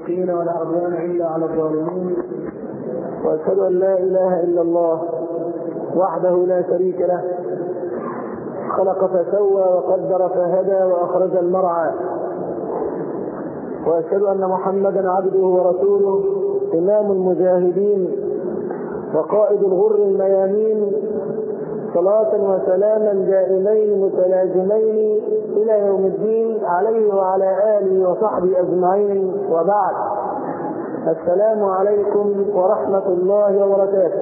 المتقين ولا عدوان الا على الظالمين واشهد ان لا اله الا الله وحده لا شريك له خلق فسوى وقدر فهدى واخرج المرعى واشهد ان محمدا عبده ورسوله امام المجاهدين وقائد الغر الميامين صلاة وسلاما دائمين متلازمين إلى يوم الدين عليه وعلى آله وصحبه أجمعين وبعد السلام عليكم ورحمة الله وبركاته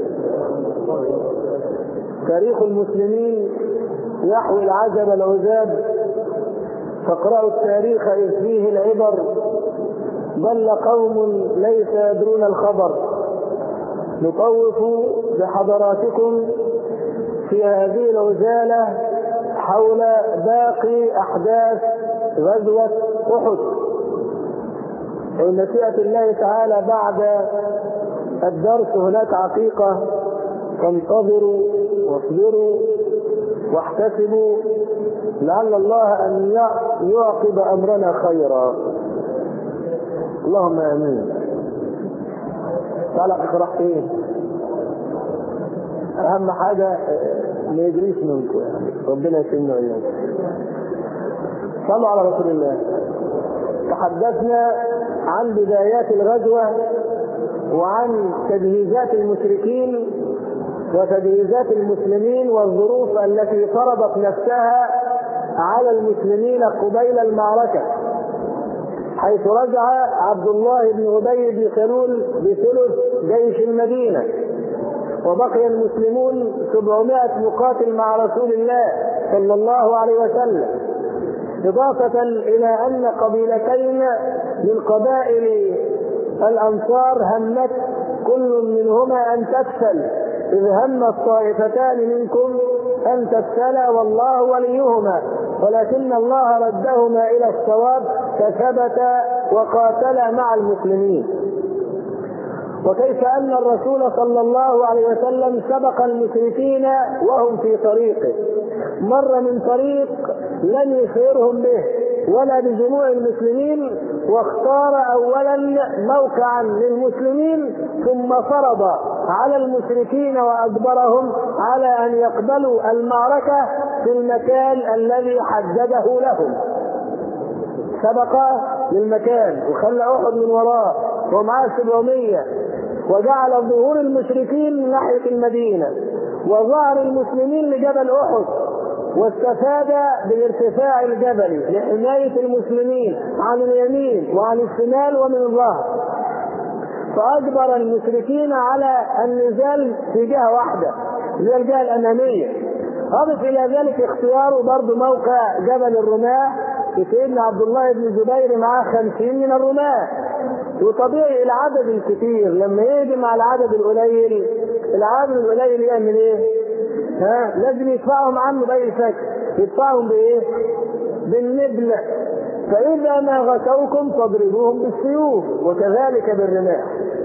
تاريخ المسلمين يحوي العجب العجاب فاقرأوا التاريخ إذ فيه العبر ضل قوم ليس يدرون الخبر نطوف بحضراتكم في هذه العجالة حول باقي أحداث غزوة أحد ومشيئة الله تعالى بعد الدرس هناك عقيقة فانتظروا واصبروا واحتسبوا لعل الله أن يعقب أمرنا خيرا اللهم آمين تعالى اقتراح ايه اهم حاجه ما يجريش منكم يعني ربنا يكرمنا واياكم صلوا على رسول الله تحدثنا عن بدايات الغزوه وعن تجهيزات المشركين وتجهيزات المسلمين والظروف التي فرضت نفسها على المسلمين قبيل المعركه حيث رجع عبد الله بن ابي بن سلول بثلث جيش المدينه وبقي المسلمون 700 مقاتل مع رسول الله صلى الله عليه وسلم إضافة إلى أن قبيلتين من قبائل الأنصار همت كل منهما أن تفشل إذ هم الطائفتان منكم أن تفشلا والله وليهما ولكن الله ردهما إلى الصواب فثبتا وقاتلا مع المسلمين وكيف ان الرسول صلى الله عليه وسلم سبق المشركين وهم في طريقه مر من طريق لم يشعرهم به ولا بجموع المسلمين واختار اولا موقعا للمسلمين ثم فرض على المشركين واجبرهم على ان يقبلوا المعركه في المكان الذي حدده لهم سبق للمكان وخلى احد من وراه ومعاه 700 وجعل ظهور المشركين ناحيه المدينه وظهر المسلمين لجبل احد واستفاد بارتفاع الجبل لحمايه المسلمين عن اليمين وعن الشمال ومن الظهر فاجبر المشركين على النزال في جهه واحده اللي هي الجهه الاماميه اضف الى ذلك اختياره برضه موقع جبل الرماه سيدنا عبد الله بن جبير معاه خمسين من الرماة وطبيعي العدد الكثير لما يجي مع العدد القليل العدد القليل يعمل ايه؟ ها لازم يدفعهم عنه بأي شكل يدفعهم بايه؟ بالنبل فإذا ما غشوكم فاضربوهم بالسيوف وكذلك بالرماح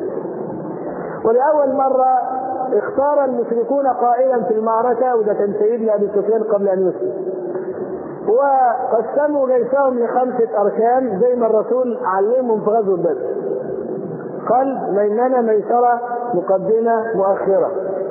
ولأول مرة اختار المشركون قائلا في المعركة وده كان سيدنا أبي سفيان قبل أن يسلم وقسموا جيشهم لخمسة أركان زي ما الرسول علمهم في غزوة بدر. قلب ميمنة ميسرة مقدمة مؤخرة.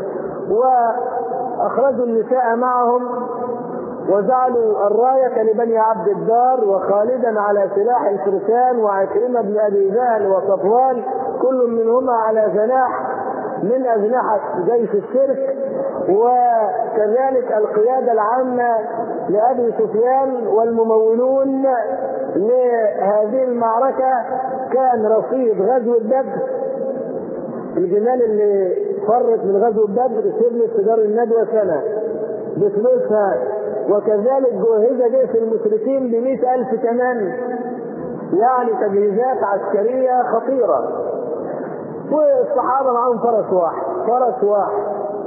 وأخرجوا النساء معهم وجعلوا الراية لبني عبد الدار وخالدا على سلاح الفرسان وعكرمة بن أبي جهل وصفوان كل منهما على جناح من أجنحة جيش الشرك وكذلك القيادة العامة لأبي سفيان والممولون لهذه المعركة كان رصيد غزوة بدر الجمال اللي فرت من غزوة بدر سبلت في دار الندوة سنة بفلوسها وكذلك جهز جيش المشركين بمئة ألف كمان يعني تجهيزات عسكرية خطيرة والصحابة معاهم فرس واحد فرس واحد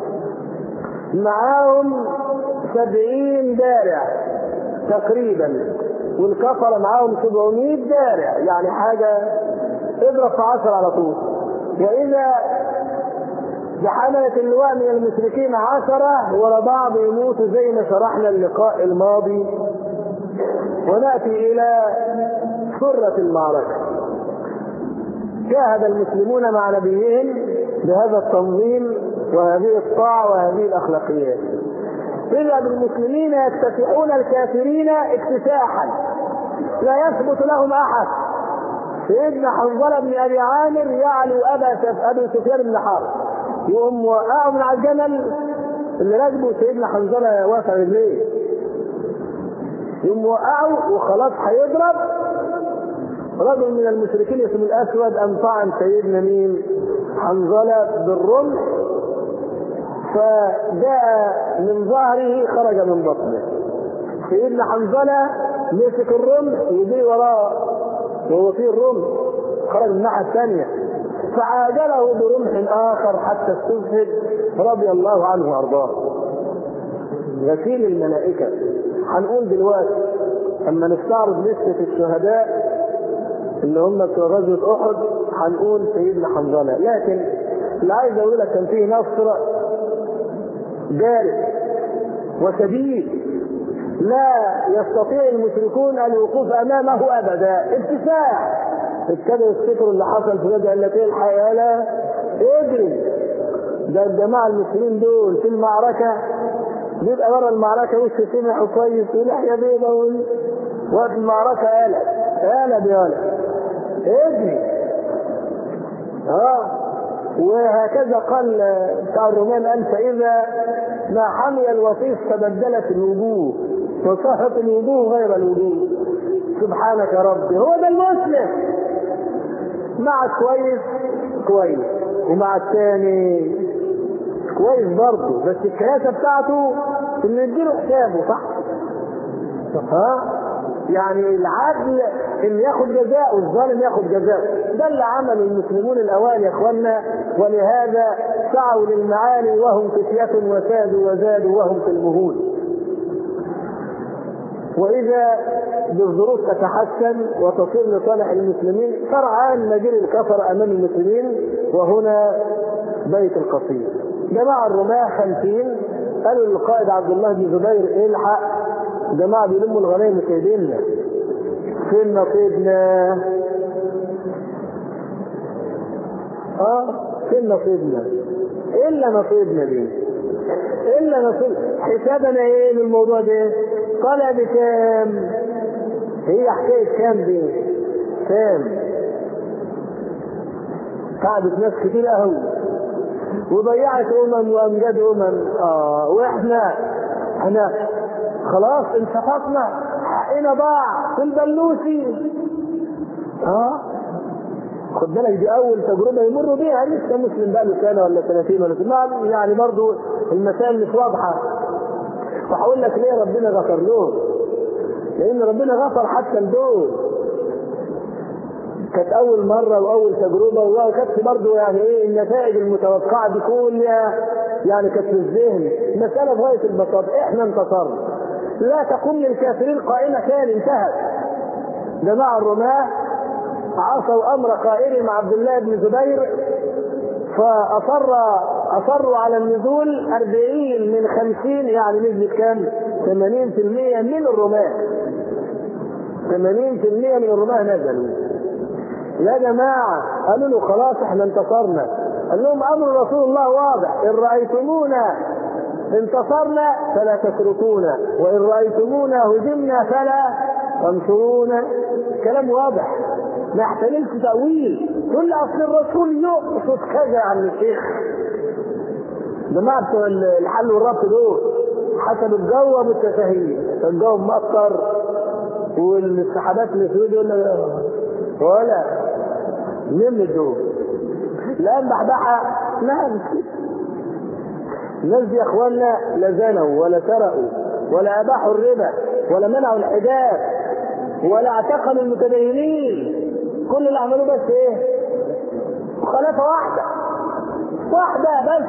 معاهم سبعين دارع تقريبا والكفرة معاهم 700 دارع يعني حاجة اضرب في عشر على طول وإذا بحملة اللواء من المشركين عشرة ورا بعض يموتوا زي ما شرحنا اللقاء الماضي ونأتي إلى سرة المعركة جاهد المسلمون مع نبيهم بهذا التنظيم وهذه الطاعة وهذه الأخلاقيات إذا المسلمين يكتسحون الكافرين اكتساحا لا يثبت لهم أحد سيدنا حنظلة بن أبي عامر يعلو أبا أبي سفيان بن حرب يقوم وقعوا من على الجمل اللي راكبه سيدنا حنظلة واقع رجليه يقوم وقعوا وخلاص هيضرب رجل من المشركين اسمه الاسود ان طعن سيدنا مين؟ حنظله بالرمح فجاء من ظهره خرج من بطنه سيدنا حنظله مسك الرمح وجي وراه وهو فيه الرمح خرج من الناحيه الثانيه فعاجله برمح اخر حتى استشهد رضي الله عنه وارضاه غسيل الملائكه هنقول دلوقتي اما نستعرض لسته الشهداء اللي هم بتوع غزوه احد هنقول سيدنا حنظله لكن اللي عايز اقول لك كان فيه نصر جارف وشديد لا يستطيع المشركون الوقوف امامه ابدا اتساع ابتدوا يفتكروا اللي حصل في غزوه التي الحياه لا اجري ده الجماعه المسلمين دول في المعركه بيبقى بره المعركه وش سمح كويس ولحيه بيضه وقت المعركه قلب قلب يا ولد اجري اه وهكذا قال بتاع الرومان قال فاذا ما حمي الوصيف تبدلت الوجوه وصارت الوجوه غير الوجوه سبحانك يا ربي هو ده المسلم مع كويس كويس ومع الثاني كويس برضه بس الكياسه بتاعته ان نديله حسابه صح؟ ها؟ يعني العدل ان ياخد جزاء والظالم ياخد جزاء ده اللي عمله المسلمون الاوائل يا اخوانا ولهذا سعوا للمعالي وهم فتية وسادوا وزادوا وهم في المهول واذا بالظروف تتحسن وتصير لصالح المسلمين سرعان نجري الكفر امام المسلمين وهنا بيت القصيد جماعة الرماة خمسين قالوا للقائد عبد الله بن زبير الحق جماعة بيلموا الغنائم سيدنا فين نصيبنا؟ اه فين نصيبنا؟ الا نصيبنا دي الا نصيب حسابنا ايه من الموضوع ده؟ طالع بكام؟ هي حكاية كام دي؟ كام؟ قعدت ناس كتير قوي وضيعت امم وامجاد امم اه واحنا احنا خلاص انصفطنا حقنا ضاع في البلوسي اه خد بالك دي اول تجربه يمر بيها لسه مسلم بقى له سنه ولا سنتين ولا سنة يعني برضو المسائل مش واضحه وهقول لك ليه ربنا غفر لهم لان ربنا غفر حتى لدول كانت اول مره واول تجربه وكانت برضه يعني ايه النتائج المتوقعه دي كلها يعني كانت في الذهن مساله في غايه البساطه احنا انتصرنا لا تقوم للكافرين قائمه كان انتهت جماعه الرماه عصوا امر قائلهم عبد الله بن زبير فاصر اصروا على النزول 40 من 50 يعني نسبه كام؟ 80% من الرماه 80% من الرماه نزلوا يا جماعة قالوا له خلاص احنا انتصرنا قال لهم امر رسول الله واضح ان رأيتمونا انتصرنا فلا تتركونا وان رأيتمونا هزمنا فلا تنصرونا كلام واضح ما يحتملش تأويل تقول لي اصل الرسول يقصد كذا يا عم الشيخ جماعة بتوع الحل والربط دول حسب الجو متساهلين الجو مقطر والسحابات اللي في يقول لك ولا مين الدول لا بحبحة لا مش كده الناس دي يا اخوانا لا زنوا ولا سرقوا ولا اباحوا الربا ولا منعوا الحجاب ولا اعتقلوا المتدينين كل اللي عملوه بس ايه؟ مخالفه واحده واحده بس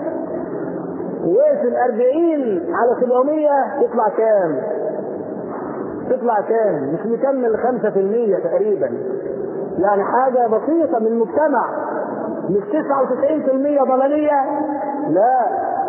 وقف الأربعين على 700 يطلع كام؟ تطلع كام؟ مش مكمل 5% تقريبا يعني حاجة بسيطة من المجتمع مش 99% ضلالية لا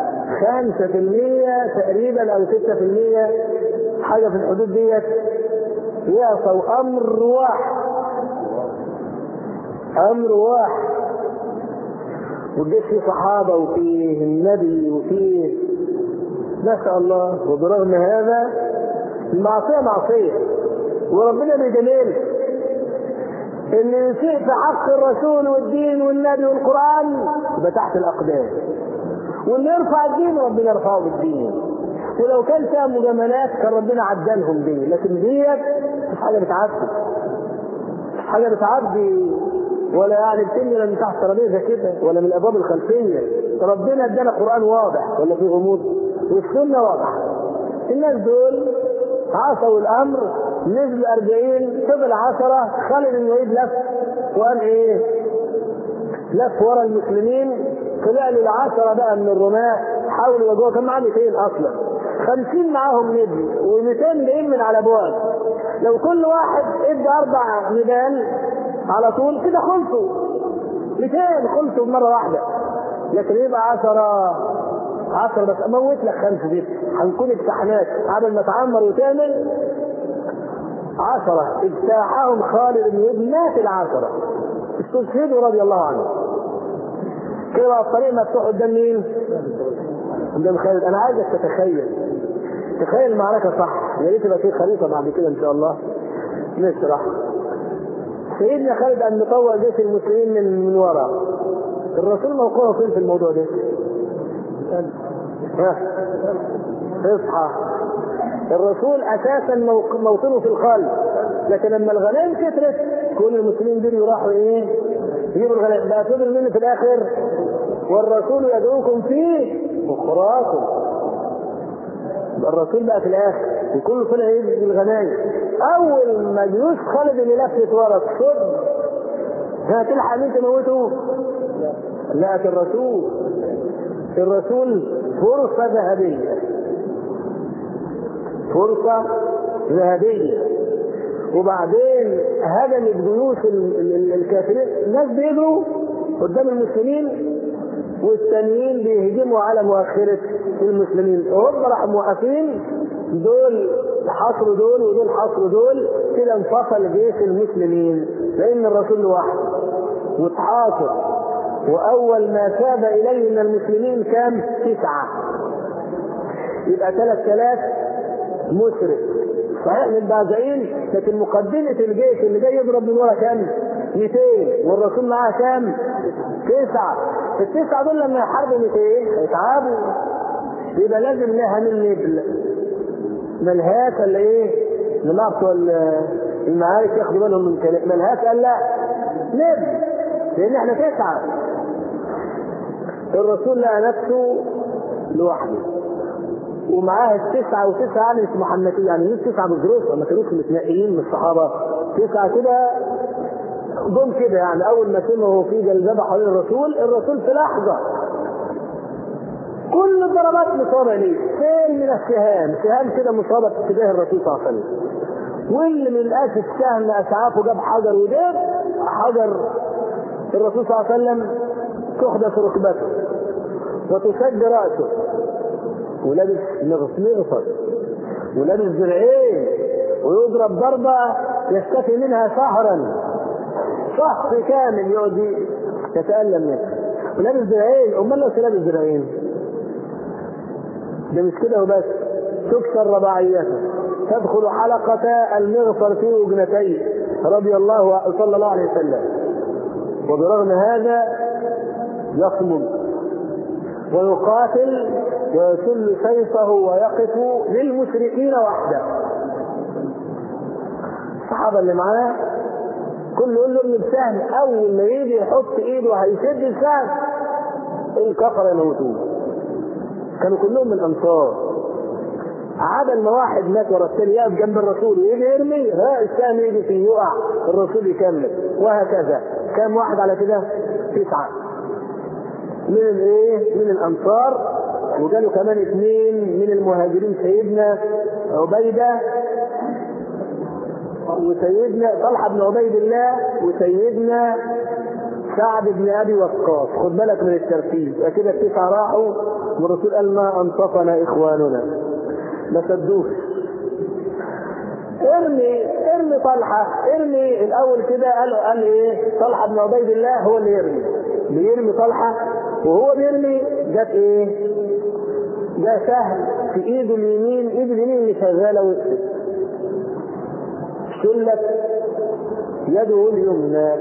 5% تقريبا أو 6% حاجة في الحدود ديت يعصوا أمر واحد امر واحد والجيش فيه صحابه وفيه النبي وفيه ما شاء الله وبرغم هذا المعصيه معصيه وربنا بجميل اللي يسيء في حق الرسول والدين والنبي والقران يبقى تحت الاقدام واللي يرفع الدين ربنا يرفعه بالدين ولو كان فيها مجاملات كان ربنا عدلهم دي لكن ديت مش حاجه بتعدي مش حاجه بتعدي ولا يعني بتنزل من تحت ترابيزه كده ولا من الابواب الخلفيه ربنا ادانا قران واضح ولا في غموض والسنه واضحه الناس دول عصوا الامر نزل 40 فضل 10 خالد بن الوليد لف وقال ايه؟ لف ورا المسلمين طلع له العشرة بقى من الرماة حاولوا يواجهوه كان معاه 200 اصلا 50 معاهم نبل و200 جايين من على بعد لو كل واحد ادى اربع نبال على طول كده خلصوا 200 خلصوا مرة واحدة لكن يبقى 10 10 بس اموت لك خمسة دي هنكون اجتحناك قبل ما تعمر وتعمل عشرة اجتاحهم خالد بن وليد مات العشرة استشهدوا رضي الله عنه كده بقى الطريق مفتوح قدام مين؟ قدام خالد انا عايزك تتخيل تخيل المعركة صح يا ريت يبقى في خريطة بعد كده ان شاء الله نشرح سيدنا خالد ان نطور جيش المسلمين من من ورا الرسول موقعه فين في الموضوع ده؟ ها اصحى الرسول اساسا موطنه في الخلف لكن لما الغنائم كترت كل المسلمين دول راحوا ايه؟ يجيبوا الغنائم بقى فضل منه في الاخر والرسول يدعوكم في اخراكم الرسول بقى في الاخر وكله طلع يجي الغنائم اول ما جيوش خالد اللي لفت ورا الصد هتلحق مين تموته؟ لقت الرسول الرسول فرصة ذهبية فرصة ذهبية وبعدين هدمت جيوش الكافرين الناس بيجروا قدام المسلمين والتانيين بيهجموا على مؤخرة المسلمين وهم راحوا موقفين دول حصروا دول ودول حصروا دول كده انفصل جيش المسلمين لأن الرسول لوحده واتحاصر وأول ما تاب إليه من المسلمين كان تسعة يبقى ثلاث آلاف مشرك صحيح من بعزعين لكن مقدمة الجيش اللي جاي يضرب من ورا كام؟ 200 والرسول معاه كام؟ تسعة التسعة دول لما يحاربوا 200 هيتعبوا يبقى لازم لها من نبل ملهاش ولا ايه؟ جماعة بتوع المعارك ياخدوا بالهم من كلام ملهاش قال لا نبل لان احنا تسعة الرسول لقى نفسه لوحده ومعاه التسعة وتسعة يعني مش محنكين يعني مش تسعة بظروف ما كانوش متنقلين من الصحابة تسعة كده جم كده يعني أول ما سمعوا في جلجبة حوالين الرسول الرسول في لحظة كل الضربات مصابة ليه فين من السهام سهام كده مصابة في اتجاه الرسول صلى الله عليه وسلم واللي من الأسف سهم أسعافه جاب حجر ودب حجر الرسول صلى الله عليه وسلم تحدث ركبته وتشد رأسه ولابس مغفر ولابس درعين ويضرب ضربة يشتكي منها شهرا شهر كامل يقعد يتألم منها ولابس درعين أمال لو لابس درعين ده مش كده وبس تكسر رباعيته تدخل حلقة المغفر في وجنتيه رضي الله صلى الله عليه وسلم وبرغم هذا يصمد ويقاتل ويسل سيفه ويقف للمشركين وحده الصحابة اللي معاه كل يقول له ابن بسهم أول ما يجي يحط إيده هيشد السهم الكفر يموتوه كانوا كلهم من الأنصار عدل ما واحد مات ورا الثاني يقف جنب الرسول ويجي يرمي ها السهم يجي فيه يقع الرسول يكمل وهكذا كم واحد على كده؟ تسعة من الايه؟ من الانصار وجاله كمان اثنين من المهاجرين سيدنا عبيده وسيدنا طلحه بن عبيد الله وسيدنا سعد بن ابي وقاص خد بالك من الترتيب كده التسعه راحوا والرسول قال ما انصفنا اخواننا ما سدوش ارمي ارمي طلحه ارمي الاول كده قال قال ايه طلحه بن عبيد الله هو اللي يرمي بيرمي طلحه وهو بيرمي جت ايه؟ جاء سهل في ايده اليمين ايده اليمين اللي شغاله وقفت شلت يده اليمنى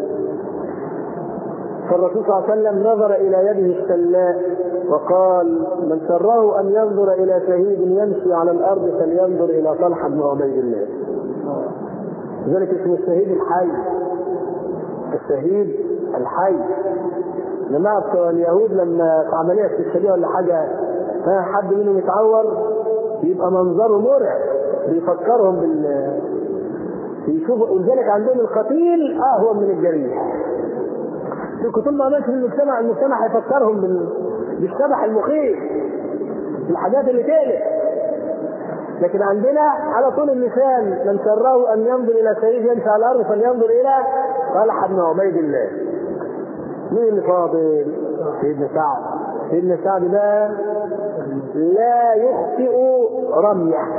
فالرسول صلى الله عليه وسلم نظر الى يده السلاء وقال من سره ان ينظر الى شهيد يمشي على الارض فلينظر الى طلحه بن عبيد الله ذلك اسمه الشهيد الحي الشهيد الحي جماعة بتوع اليهود لما في عملية استشهادية ولا حاجة ها حد منهم يتعور يبقى منظره مرعب بيفكرهم بال يشوفوا ولذلك عندهم القتيل اهون من الجريح طول ما ماشي في المجتمع المجتمع هيفكرهم بال... بالشبح المخيف الحاجات اللي تقلق لكن عندنا على طول المثال من سره ان ينظر الى سيد يمشي على الارض فلينظر الى طلحه بن عبيد الله مين اللي فاضل؟ سيدنا سعد سيدنا سعد ده لا يخطئ رميه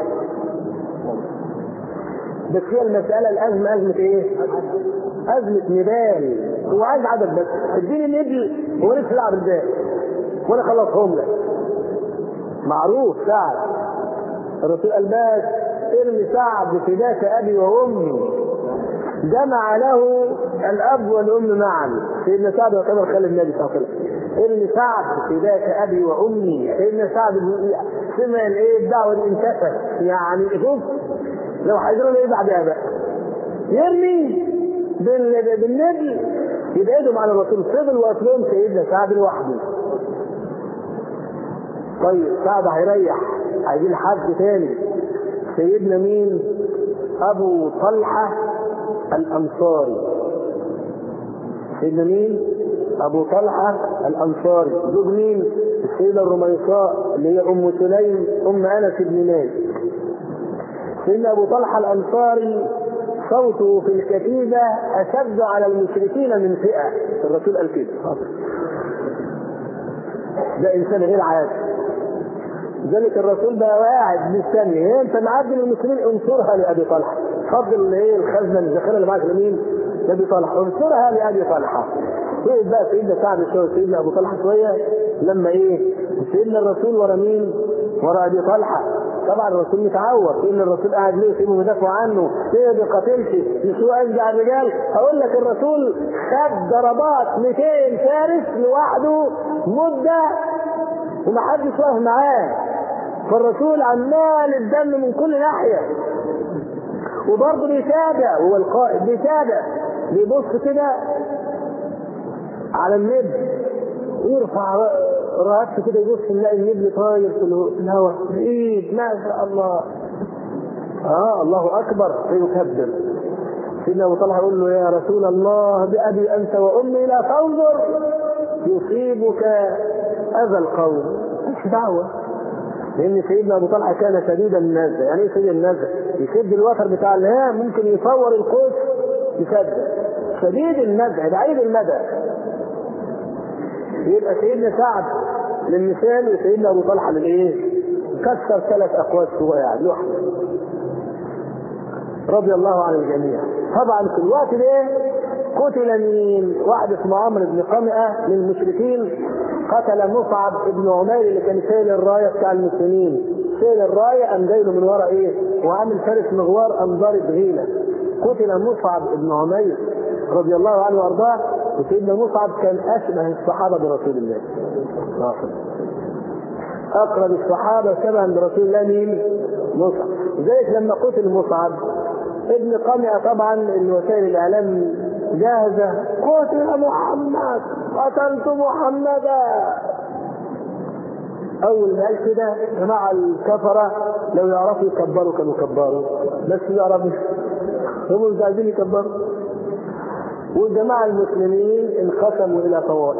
بس هي المسألة الأزمة أزمة إيه؟ أزمة نبال هو عايز عدد بس اديني نبل هو لسه لعب ازاي؟ وأنا خلصهم لك معروف سعد الرسول قال بس ارمي سعد فداك أبي وأمي جمع له الأب والأم معا سيدنا سعد يعتبر خالد النبي صلى الله عليه وسلم ارمي سعد فداك أبي وأمي سيدنا سعد سمع الإيه الدعوة دي انتفت يعني شوف لو هيجروا ايه بعدها بقى يرمي بالنبل يبعدهم عن الرسول فضل واقف لهم سيدنا سعد لوحده طيب سعد هيريح هيجي حد تاني سيدنا مين ابو طلحه الانصاري سيدنا مين ابو طلحه الانصاري زوج مين السيده الرميصاء اللي هي ام سليم ام انس بن مالك سيدنا ابو طلحه الانصاري صوته في الكتيبه اشد على المشركين من فئه الرسول قال كده ده انسان غير عادي ذلك الرسول بقى قاعد مستني هي انت معدي المسلمين انصرها لابي طلحه فضل ايه الخزنه الذخيره اللي معاك لمين؟ لابي طلحه انصرها لابي طلحه وقف بقى سيدنا سعد شويه سيدنا ابو طلحه شويه لما ايه؟ سيدنا الرسول ورا مين؟ ورا ابي طلحه طبعا الرسول متعور سيدنا الرسول قاعد ليه سيبهم يدافعوا عنه ليه ما بيقاتلش يسوع اشجع الرجال هقول لك الرسول خد ضربات 200 فارس لوحده مده ومحدش واقف معاه فالرسول عمال الدم من كل ناحيه وبرضه بيتابع هو القائد بيتابع بيبص كده على النبل يرفع راسه كده يبص يلاقي النبل طاير في الهواء بعيد ما شاء الله اه الله اكبر فيكبر سيدنا ابو طلحه يقول له يا رسول الله بابي انت وامي لا تنظر يصيبك اذى القوم مش دعوه لان سيدنا ابو طلحه كان شديد النزع يعني ايه شديد النزع يشد الوتر بتاع الهام ممكن يصور القوس يسد شديد النزع بعيد المدى يبقى سيدنا سعد للمثال وسيدنا ابو طلحه للايه؟ كسر ثلاث اقوات هو يعني لوحده رضي الله عن الجميع طبعا في الوقت ده قتل مين؟ واحد اسمه عمرو بن قمئه من المشركين قتل مصعب بن عمير اللي كان شايل الرايه بتاع المسلمين شايل الرايه قام جايله من ورا ايه؟ وعامل فارس مغوار قام ضارب غيله قتل مصعب بن عمير رضي الله عنه وارضاه وسيدنا مصعب كان اشبه الصحابه برسول الله اقرب الصحابه شبها برسول الله مين؟ مصعب لذلك لما قتل مصعب ابن قمئة طبعا الوسائل الاعلام جاهزه قتل محمد قتلت محمدا اول ما قال كده جماعه الكفره لو يعرفوا يكبروا كانوا كبروا بس يعرفوا هم مش عايزين يكبروا والجماعه المسلمين انقسموا الى طوائف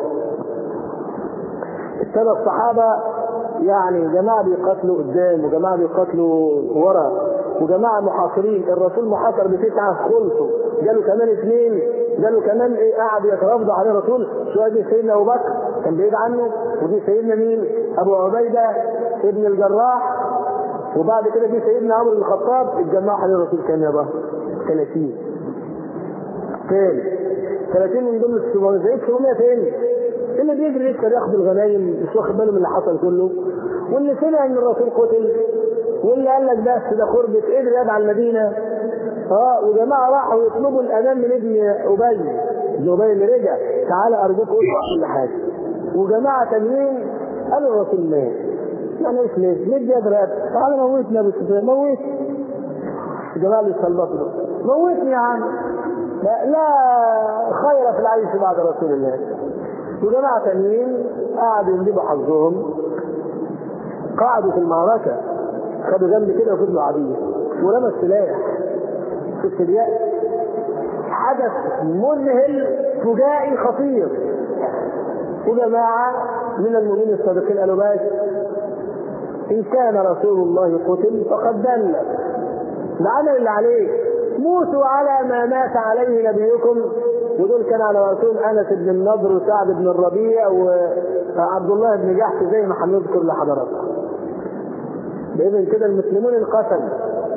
الثلاث صحابه يعني جماعه بيقاتلوا قدام وجماعه بيقاتلوا ورا وجماعه محاصرين الرسول محاصر بتسعه خلصوا جاله كمان اثنين جاله كمان ايه قعدوا يترافضوا عليه الرسول شويه دي سيدنا ابو بكر كان بعيد عنه ودي سيدنا مين؟ ابو عبيده ابن الجراح وبعد كده جه سيدنا عمرو بن الخطاب اتجمعوا حوالين الرسول كام يا بقى 30 فين 30 من ضمن ال 700 زي 700 فين اللي بيجري لسه بياخد الغنايم مش واخد باله من اللي حصل كله واللي سمع ان الرسول قتل واللي قال لك بس ده قربة قدر يدعى المدينه اه وجماعه راحوا يطلبوا الامان من ابن ابي ابن ابي اللي رجع تعالى ارجوك قول كل حاجه وجماعه تانيين قالوا الرسول مات يعني ايش ليه؟ ليه بيد رقبتك؟ تعالى موتنا ابو سفيان موت الجماعه اللي استنبطوا دول موتني يا عم لا, لا خير في العيش بعد رسول الله وجماعه تانيين قعدوا يندبوا حظهم قعدوا في المعركه خدوا جنب كده وفضلوا قاعدين ورمى السلاح شفت اليأس حدث مذهل فجائي خطير وجماعة من المؤمنين الصادقين قالوا بس إن كان رسول الله قتل فقد دل العمل اللي عليه موتوا على ما مات عليه نبيكم ودول كان على رسول انس بن النضر وسعد بن الربيع وعبد الله بن جحش زي ما هنذكر لحضراتكم. باذن كده المسلمون انقسموا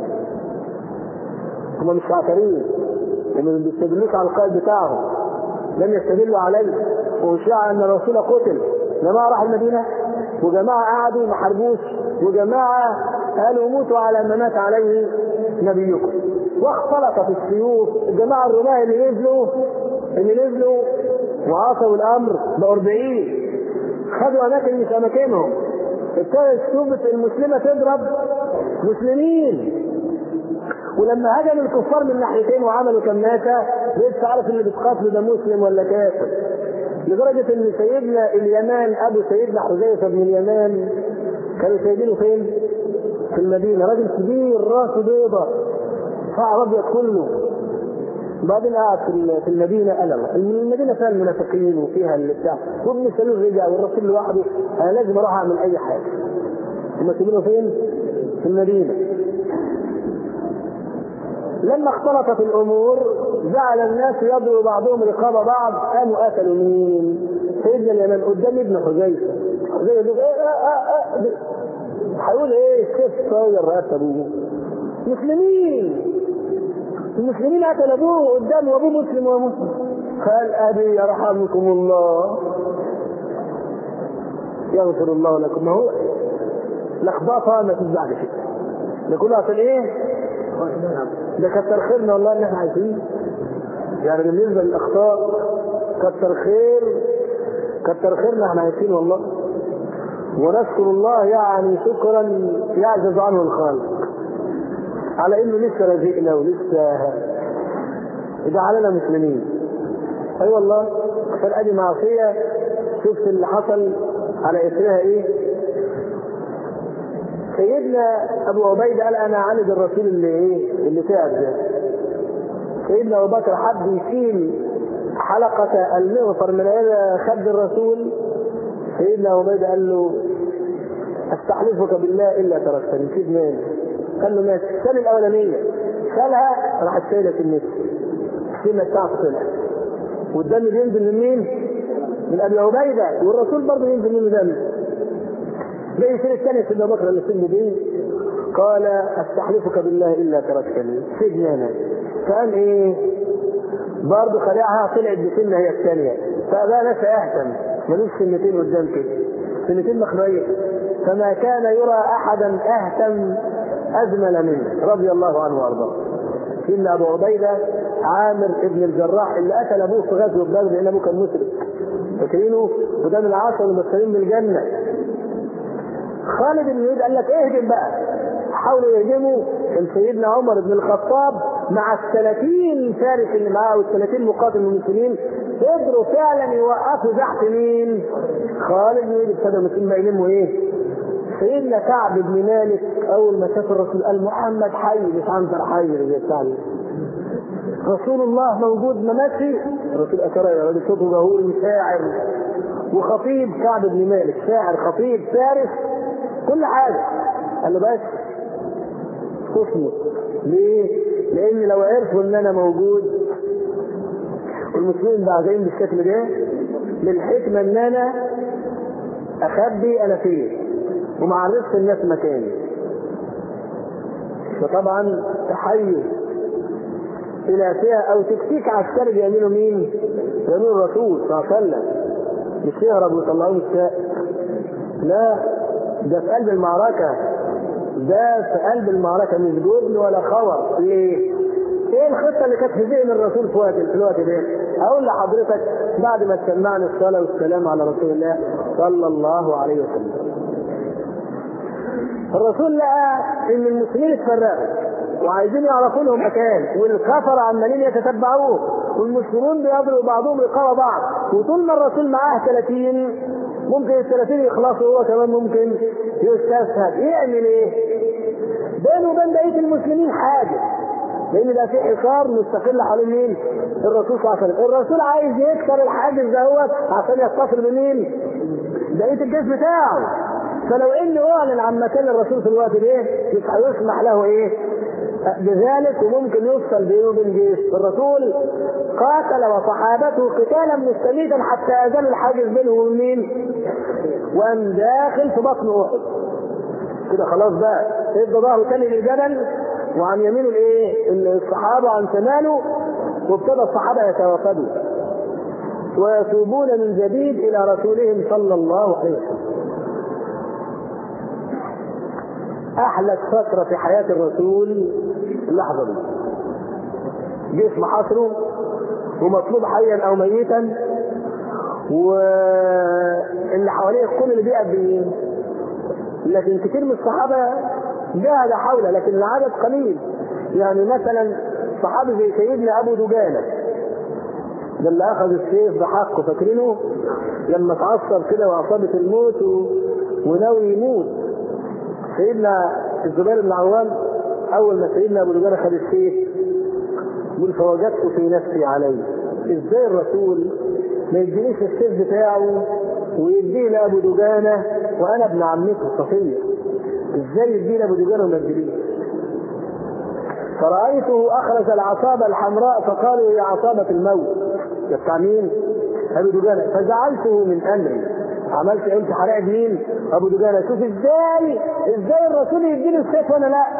هم مش عاقرين هم ما بيستدلوش على القائد بتاعهم لم يستدلوا عليه وشاع ان الرسول قتل جماعه راحوا المدينه وجماعه قعدوا ما حاربوش وجماعه قالوا موتوا على ما مات عليه نبيكم واختلطت السيوف الجماعه الرماة اللي نزلوا اللي نزلوا وعصوا الامر ب 40 خدوا اماكن مش اماكنهم ابتدت السيوف المسلمه تضرب مسلمين ولما هجموا الكفار من ناحيتين وعملوا كماسة لسه عارف اللي بيتقاتلوا ده مسلم ولا كافر لدرجة ان سيدنا اليمان ابو سيدنا حذيفة بن اليمان كانوا سايبينه فين؟ في المدينة راجل كبير راسه بيضة شعر ابيض كله بعدين قعد في المدينة قال الله المدينة فيها المنافقين وفيها اللي بتاع وابن سلول رجع والرسول لوحده انا لازم اروح اعمل اي حاجة هم سايبينه فين؟ في المدينة لما اختلطت الامور جعل الناس يضرب بعضهم رقاب بعض قاموا قتلوا مين؟ سيدنا اليمن قدام ابن حذيفه حذيفه بيقول ايه اه اه اه هيقول ايه كيف طاير رقبه ابوه مسلمين المسلمين قتلوا ابوه قدام وابوه مسلم ومسلم قال ابي يرحمكم الله يغفر الله لكم ما هو لخبطه ما تتبعش كده ده كله عشان ايه؟ ده كتر خيرنا والله ان احنا عايشين يعني بالنسبه للاخطاء كتر خير كتر خيرنا احنا عايشين والله ونشكر الله يعني شكرا يعجز عنه الخالق على انه لسه رزقنا ولسه جعلنا مسلمين اي أيوة والله عشان ادي معصيه شفت اللي حصل على اثرها ايه سيدنا ابو عبيده قال انا عالج الرسول اللي ايه اللي تعب ده سيدنا ابو بكر حب يشيل حلقه المغفر من هذا خد الرسول سيدنا ابو عبيده قال له استحلفك بالله الا تركتني سيب مالي قال له ماشي شال الاولانيه شالها راحت شايله في النص السنه بتاعته طلعت والدم بينزل من مين؟ من ابي عبيده والرسول برضه ينزل منه دم زي السنه الثانيه سيدنا بكر اللي سنه دي قال استحلفك بالله الا تركتني سيبني انا فقال ايه برضه خلعها طلعت بسنه هي الثانيه فبقى ناس اهتم ملوش سنتين قدام كده سنتين مخبئيه فما كان يرى احدا اهتم اجمل منه رضي الله عنه وارضاه ان ابو عبيده عامر ابن الجراح اللي قتل ابوه في غزوه بدر لان ابوه كان مشرك فاكرينه وده من العشر المبشرين بالجنه خالد بن الوليد قال لك اهجم بقى حاولوا يهجموا كان سيدنا عمر بن الخطاب مع ال 30 فارس اللي معاه وال 30 مقاتل من المسلمين قدروا فعلا يوقفوا زحف مين؟ خالد بن الوليد ابتدى المسلمين بقى يلموا ايه؟ سيدنا كعب بن مالك اول ما شاف الرسول قال محمد حي مش عنتر حي زي الثاني رسول الله موجود ما ماشي الرسول اشار يا راجل صوته جهوري شاعر وخطيب كعب بن مالك شاعر خطيب فارس كل حاجه قال له بس تصمت ليه؟ لان لو عرفوا ان انا موجود والمسلمين بعدين بالشكل ده للحكمه ان انا اخبي انا فين وما عرفش الناس مكاني فطبعا تحيز الى فئه او تكتيك عسكري بيعمله مين؟ بيعمله الرسول صلى الله عليه وسلم مش يهرب ويطلعوه الساق لا ده في قلب المعركه ده في قلب المعركه مش جبن ولا خبر ايه؟ ايه الخطه اللي كانت في ذهن الرسول في وقت في الوقت ده؟ اقول لحضرتك بعد ما سمعنا الصلاه والسلام على رسول الله صلى الله عليه وسلم. الرسول لقى ان المسلمين اتفرقوا وعايزين يعرفوا لهم مكان والكفر عمالين يتتبعوه والمسلمون بيضربوا بعضهم رقاب بعض وطول ما الرسول معاه 30 ممكن ال 30 يخلصوا هو كمان ممكن يستشهد يعمل ايه؟ بينه وبين بقيه المسلمين حاجه لان ده في حصار مستقل حوالين مين؟ الرسول صلى الله عليه وسلم، الرسول عايز يكسر الحاجز دوت عشان يتصل بمين؟ بقيه الجيش بتاعه فلو انه اعلن عن مكان الرسول في الوقت ده يبقى يسمح له ايه؟ بذلك وممكن يفصل بينه وبين جيش الرسول قاتل وصحابته قتالا مستميتا حتى ازال الحاجز بينه وبين مين؟ وقام داخل في بطن احد كده خلاص بقى ادى ظهره تاني للجبل وعن يمينه الايه؟ الصحابه عن شماله وابتدى الصحابه يتوافدوا ويتوبون من جديد الى رسولهم صلى الله عليه وسلم. احلى فتره في حياه الرسول اللحظه دي. جيش محاصره ومطلوب حيا او ميتا واللي حواليه كل اللي بيقف بمين؟ لكن كتير من الصحابه جاهد حوله لكن العدد قليل يعني مثلا صحابي زي سيدنا ابو دجانه ده اللي اخذ السيف بحقه فاكرينه لما اتعصب كده واصابه الموت و... وناوي يموت سيدنا الزبير بن عوام اول ما سيدنا ابو دجانه خد السيف يقول فوجدت في نفسي عليه ازاي الرسول ما يدينيش السيف بتاعه ويديه لابو دجانه وانا ابن عمته صفيه ازاي يدينا ابو دجانه وما يدينيش فرأيته أخرج العصابة الحمراء فقالوا هي عصابة الموت ده بتاع مين؟ أبو دجانة فجعلته من أمري عملت قلت هلاعب مين؟ أبو دجانة شوف إزاي إزاي الرسول يديني السيف وأنا لأ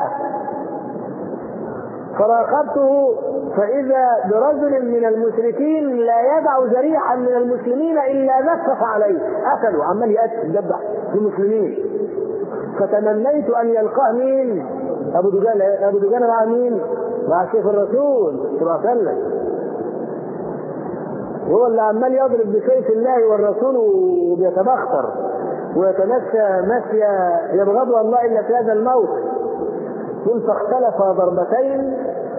فراقبته فإذا برجل من المشركين لا يدع جريحا من المسلمين إلا نفخ عليه قتله عمال يقتل يذبح في المسلمين فتمنيت أن يلقاه مين؟ ابو دجانه ابو دجانه مع مين؟ مع سيف الرسول صلى الله عليه وسلم هو اللي عمال يضرب بسيف الله والرسول وبيتبختر ويتمشى مشيا يبغضها الله الا في هذا الموت قل فاختلف ضربتين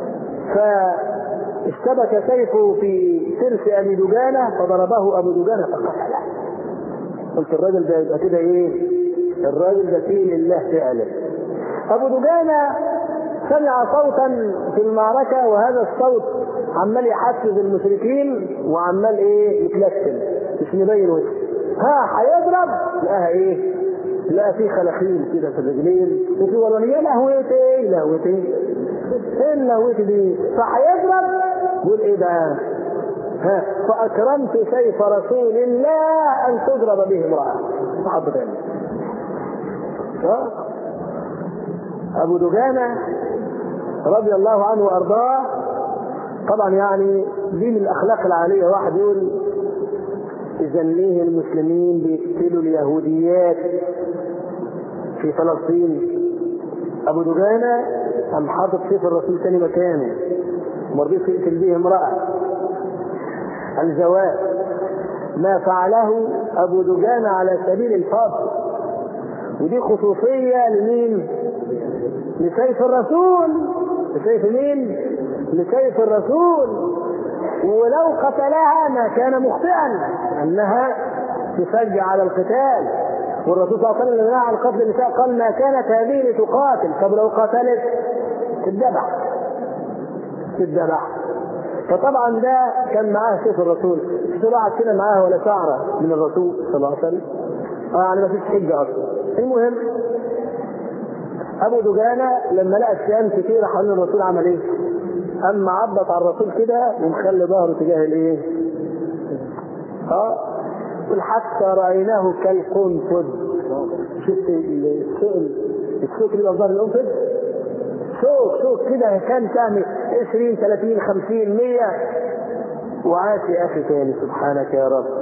فاشتبك سيفه في سرس ابي دجانه فضربه ابو دجانه فقتله قلت الراجل ده يبقى كده ايه؟ الراجل ده فيه لله فعلا ابو دجانه سمع صوتا في المعركه وهذا الصوت عمال يحفز المشركين وعمال ايه يتلكم مش مبين وجهه ها هيضرب لقاها ايه لقى في خلاخيل كده في الرجلين وفي ورانيه لهوتي ايه لهوتي ايه اللهوتي دي فهيضرب بيقول ايه بقى ها فاكرمت سيف رسول الله ان تضرب به امراه صعب تاني ابو دجانه رضي الله عنه وارضاه طبعا يعني دي من الاخلاق العاليه واحد يقول اذا ليه المسلمين بيقتلوا اليهوديات في فلسطين ابو دجانه قام حاطط سيف الرسول تاني مكانه وما رضيش يقتل به امراه الجواب ما فعله ابو دجانه على سبيل الفضل ودي خصوصيه لمين؟ لسيف الرسول لسيف مين؟ لسيف الرسول ولو قتلها ما كان مخطئا انها تشجع على القتال والرسول صلى الله عليه وسلم نهى عن قتل النساء قال ما كانت هذه لتقاتل طب لو قتلت تذبح تذبح فطبعا ده كان معاه سيف الرسول مش واحد كده معاه ولا شعره من الرسول صلى الله عليه وسلم اه يعني ما فيش حجه اصلا المهم ابو دجانه لما لقى الشام كتير حوالين الرسول عمل ايه؟ اما عبط على الرسول كده ومخلي ظهره تجاه الايه؟ اه حتى رايناه كالقنفذ شفت السوق السوق اللي بظهر القنفذ شوك شوك كده كان سهم 20 30 50 100 وعاش يا اخي تاني سبحانك يا رب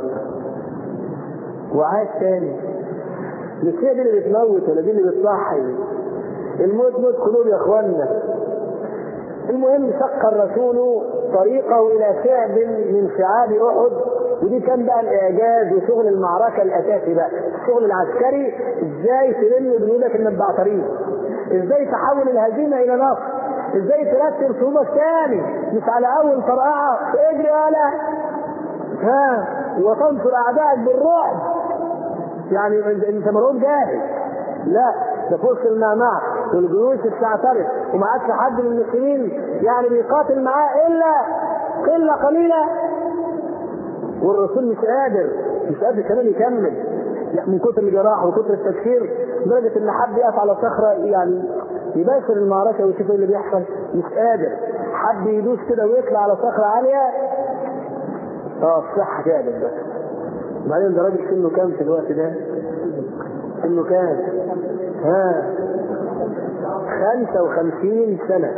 وعاش تاني مش هي دي اللي بتموت ولا دي اللي بتصحي الموت موت قلوب يا اخوانا المهم شق الرسول طريقه الى شعب من شعاب احد ودي كان بقى الاعجاز وشغل المعركه الاساسي بقى الشغل العسكري ازاي تلم بنودك انك بعطريق ازاي تحول الهزيمه الى نصر ازاي ترتب صفوفك تاني مش على اول فرقعه اجري يالا ها وتنصر اعدائك بالرعب يعني انت مرعوب جاهز لا ده في وسط المعمعة والجيوش بتعترف وما عادش حد من المسلمين يعني بيقاتل معاه الا قله قليله والرسول مش قادر مش قادر كمان يكمل من كتر الجراح وكتر التكفير لدرجه ان حد يقف على صخره يعني يباشر المعركه ويشوف ايه اللي بيحصل مش قادر حد يدوس كده ويطلع على صخره عاليه اه الصحه تعبت بس بعدين ده راجل سنه كام في الوقت ده؟ سنه كام؟ ها 55 سنة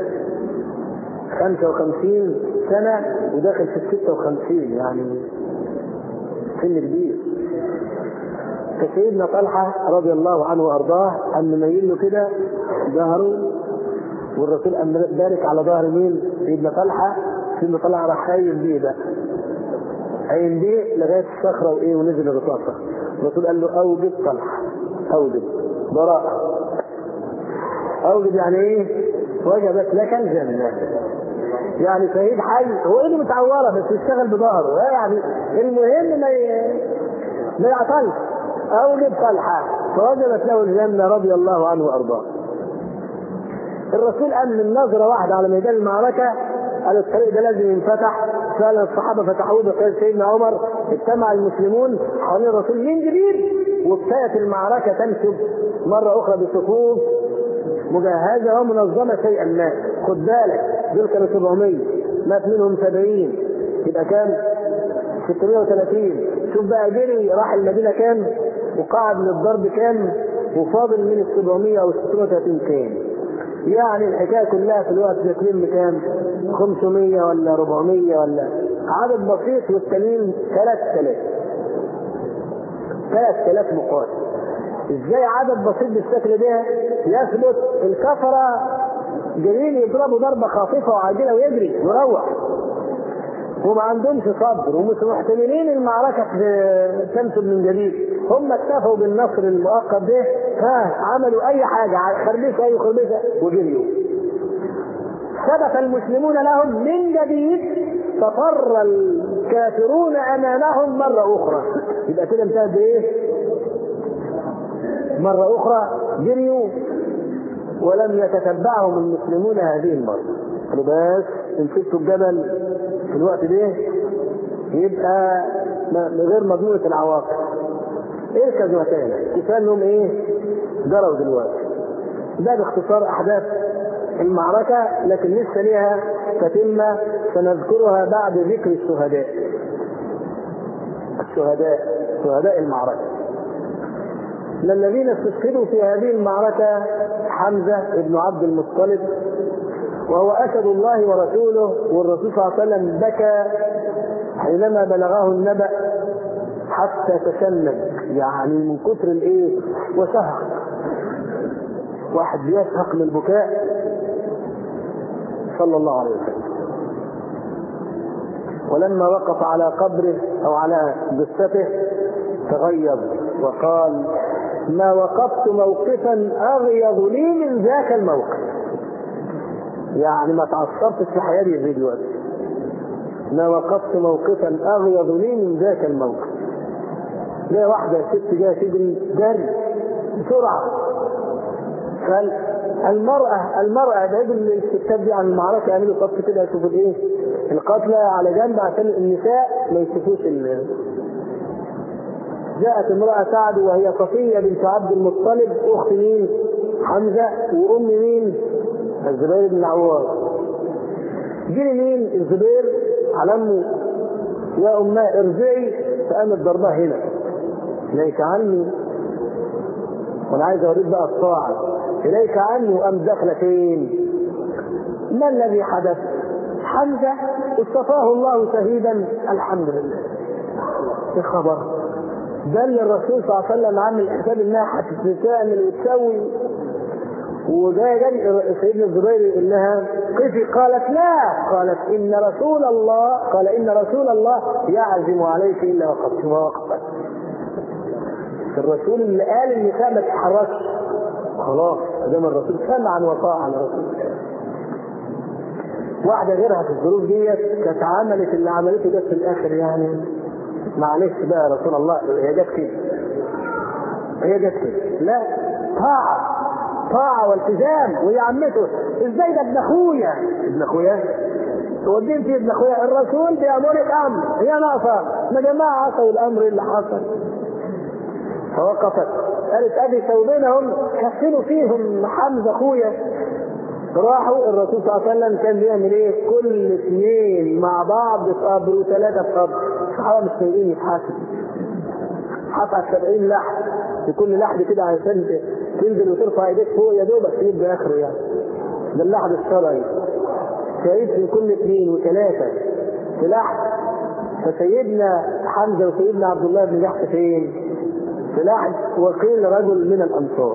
55 سنة وداخل في 56 يعني سن كبير فسيدنا طلحة رضي الله عنه وأرضاه قام مميل له كده ظهره والرسول قام بارك على ظهر مين؟ سيدنا طلحة سيدنا طلحة راح خايم بيه بقى خايم بيه لغاية الصخرة وإيه ونزل الرصاصة الرسول قال له أوجد طلحة أوجد براءة أوجد يعني إيه؟ وجبت لك الجنة يعني شهيد حي هو ايه اللي متعوره بس يشتغل بظهره يعني المهم ما ي... ما يعطلش اوجد طلحه فوجبت له الجنه رضي الله عنه وارضاه الرسول قال من نظره واحده على ميدان المعركه قال الطريق ده لازم ينفتح فعلا الصحابه فتحوه بقياده سيدنا عمر اجتمع المسلمون حوالين الرسول من جديد وابتدت المعركه تنشب مره اخرى بصفوف مجهزه ومنظمه شيئا ما خد بالك دول كانوا 700 مات منهم 70 يبقى كام؟ 630 شوف بقى جري راح المدينه كام؟ وقعد للضرب كام؟ وفاضل من ال 700 او 630 كام؟ يعني الحكايه كلها في الوقت ده تلم كام؟ 500 ولا 400 ولا عدد بسيط والتانيين 3000 3000 مقاتل ازاي عدد بسيط بالشكل ده يثبت الكفره جايين يضربوا ضربه خاطفه وعاجله ويجري ويروح وما عندهمش صبر ومش محتملين المعركة تنسب من جديد هم اكتفوا بالنصر المؤقت ده ها عملوا أي حاجة خربشة أي خربشة وجريوا ثبت المسلمون لهم من جديد ففر الكافرون أمامهم مرة أخرى يبقى كده انتهت بإيه؟ مرة أخرى جريوا ولم يتتبعهم المسلمون هذه المرة قالوا بس إن سبتوا الجبل في الوقت ده يبقى غير مضمونة العواقب اركزوا تاني كفايه انهم ايه؟ جروا دلوقتي ده باختصار احداث المعركة لكن لسه ليها تتمة سنذكرها بعد ذكر الشهداء الشهداء شهداء المعركة من الذين استشهدوا في هذه المعركة حمزة بن عبد المطلب وهو أسد الله ورسوله والرسول صلى الله عليه وسلم بكى حينما بلغه النبأ حتى تشنج يعني من كثر الايه وشهق واحد بيشهق من البكاء صلى الله عليه وسلم ولما وقف على قبره او على جثته تغيظ وقال ما وقفت موقفا اغيظ لي من ذاك الموقف يعني ما تعصبتش في حياتي زي دلوقتي ما وقفت موقفا اغيظ لي من ذاك الموقف جايه واحده ست جايه تجري جري بسرعه فالمرأة المرأة بعيد الستات دي عن المعركة يعملوا صف كده يشوفوا الايه؟ القتلى على جنب عشان النساء ما يشوفوش ال جاءت امرأة سعد وهي صفية بنت عبد المطلب أخت مين؟ حمزة وأم مين؟ الزبير بن العوام. جري مين؟ الزبير على أمه يا أمها ارجعي فقامت ضربها هنا. إليك عني وأنا عايز أوريك بقى الطاعة إليك عني وقام داخلة فين؟ ما الذي حدث؟ حمزة اصطفاه الله شهيدا الحمد لله الخبر ده اللي الرسول صلى الله عليه وسلم عامل حساب انها هتعمل وتسوي وده جاي سيدنا الزبير يقول لها قفي قالت لا قالت ان رسول الله قال ان رسول الله يعزم عليك الا وقفت ووقفت الرسول اللي قال النساء ما تتحركش خلاص قدام الرسول سمعا وطاعا الرسول واحدة غيرها في الظروف ديت كانت عملت اللي عملته ده في الآخر يعني معلش بقى يا رسول الله هي جت كده هي جت كده لا طاعة طاعة والتزام وهي عمته ازاي ده ابن اخويا ابن اخويا توديه انت ابن اخويا الرسول بيامرك امر هي ناقصة ما جماعة عصوا الامر اللي حصل فوقفت قالت ابي ثوبينهم كفنوا فيهم حمزه اخويا راحوا الرسول صلى الله عليه وسلم كان بيعمل ايه؟ كل اثنين مع بعض في قبر وثلاثه في قبر الصحابه مش طايقين يتحاسبوا حصل 70 لحد في كل لحد كده عشان تنزل وترفع ايديك فوق يا دوبك تجيب اخره يعني ده اللحد الشرعي شهيد في كل اثنين وثلاثه في لحد فسيدنا حمزه وسيدنا عبد الله بن جحش فين؟ في لحد وقيل رجل من الانصار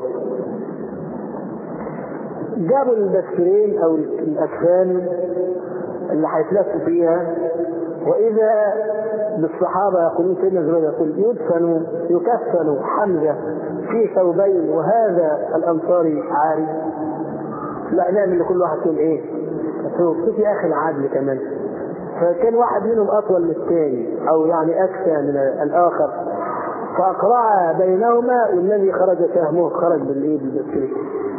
جابوا البسكرين او الاكفان اللي هيتلفوا فيها واذا بالصحابه يقولون سيدنا زبير يقول يدفن يكفن حمزه في ثوبين وهذا الانصاري عاري لا نعمل لكل واحد فيهم ايه؟ ثوب شوف يا اخي العدل كمان فكان واحد منهم اطول من الثاني او يعني اكثى من الاخر فاقرع بينهما والذي خرج سهمه خرج بالايه بالبسكرين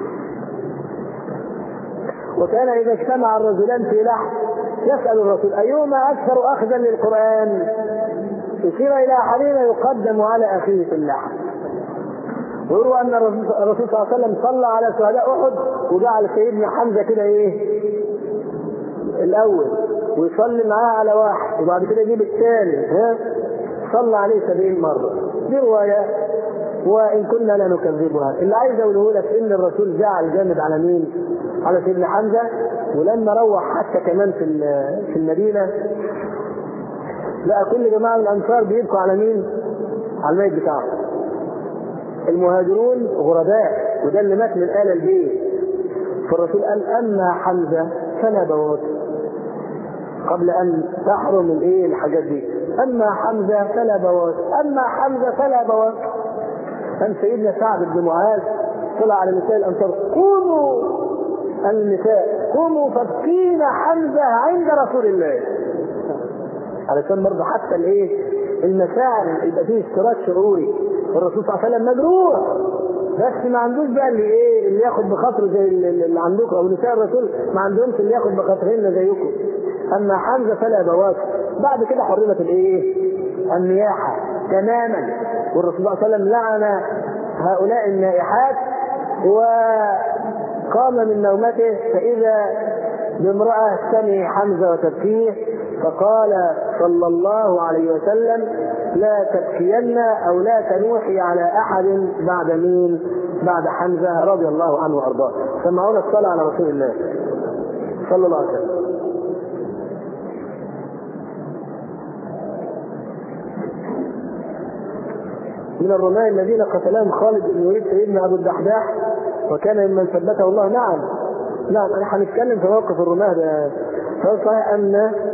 وكان إذا اجتمع الرجلان في لحم يسأل الرسول أيهما أكثر أخذا للقرآن؟ يشير إلى أحدهما يقدم على أخيه في اللحم. ويروى أن الرسول صلى الله عليه وسلم صلى على شهداء أحد وجعل سيدنا حمزة كده إيه؟ الأول ويصلي معاه على واحد وبعد كده يجيب الثاني ها؟ صلى عليه سبعين مرة. دي رواية وإن كنا لا نكذبها، اللي عايز أقوله لك إن الرسول جعل جامد على مين؟ على سيدنا حمزه ولما روح حتى كمان في في المدينه لقى كل جماعه من الانصار بيبكوا على مين؟ على الميت بتاعهم. المهاجرون غرباء وده اللي مات من آل البيت. فالرسول قال اما حمزه فلا بوات قبل ان تحرم الايه الحاجات دي. اما حمزه فلا بوات، اما حمزه فلا بوات. كان سيدنا سعد بن معاذ طلع على نساء الانصار قوموا النساء قوموا فابكين حمزه عند رسول الله علشان برضه حتى الايه المشاعر يبقى فيه اشتراك شعوري الرسول صلى الله عليه وسلم مجروح بس ما عندوش بقى اللي ايه اللي ياخد بخاطره زي اللي عندكم او نساء الرسول ما عندهمش اللي ياخد بخاطرهن زيكم اما حمزه فلا بواكب بعد كده حرمت الايه النياحه تماما والرسول صلى الله عليه وسلم لعن هؤلاء النائحات وقام من نومته فإذا بامرأة سمع حمزة وتبكيه فقال صلى الله عليه وسلم لا تبكين أو لا تنوحي على أحد بعد مين بعد حمزة رضي الله عنه وأرضاه سمعونا الصلاة على رسول الله صلى الله عليه وسلم من الرماة الذين قتلهم خالد بن الوليد سيدنا ابو الدحداح وكان ممن ثبته الله نعم نعم انا هنتكلم في موقف الرماة ده فهو صحيح ان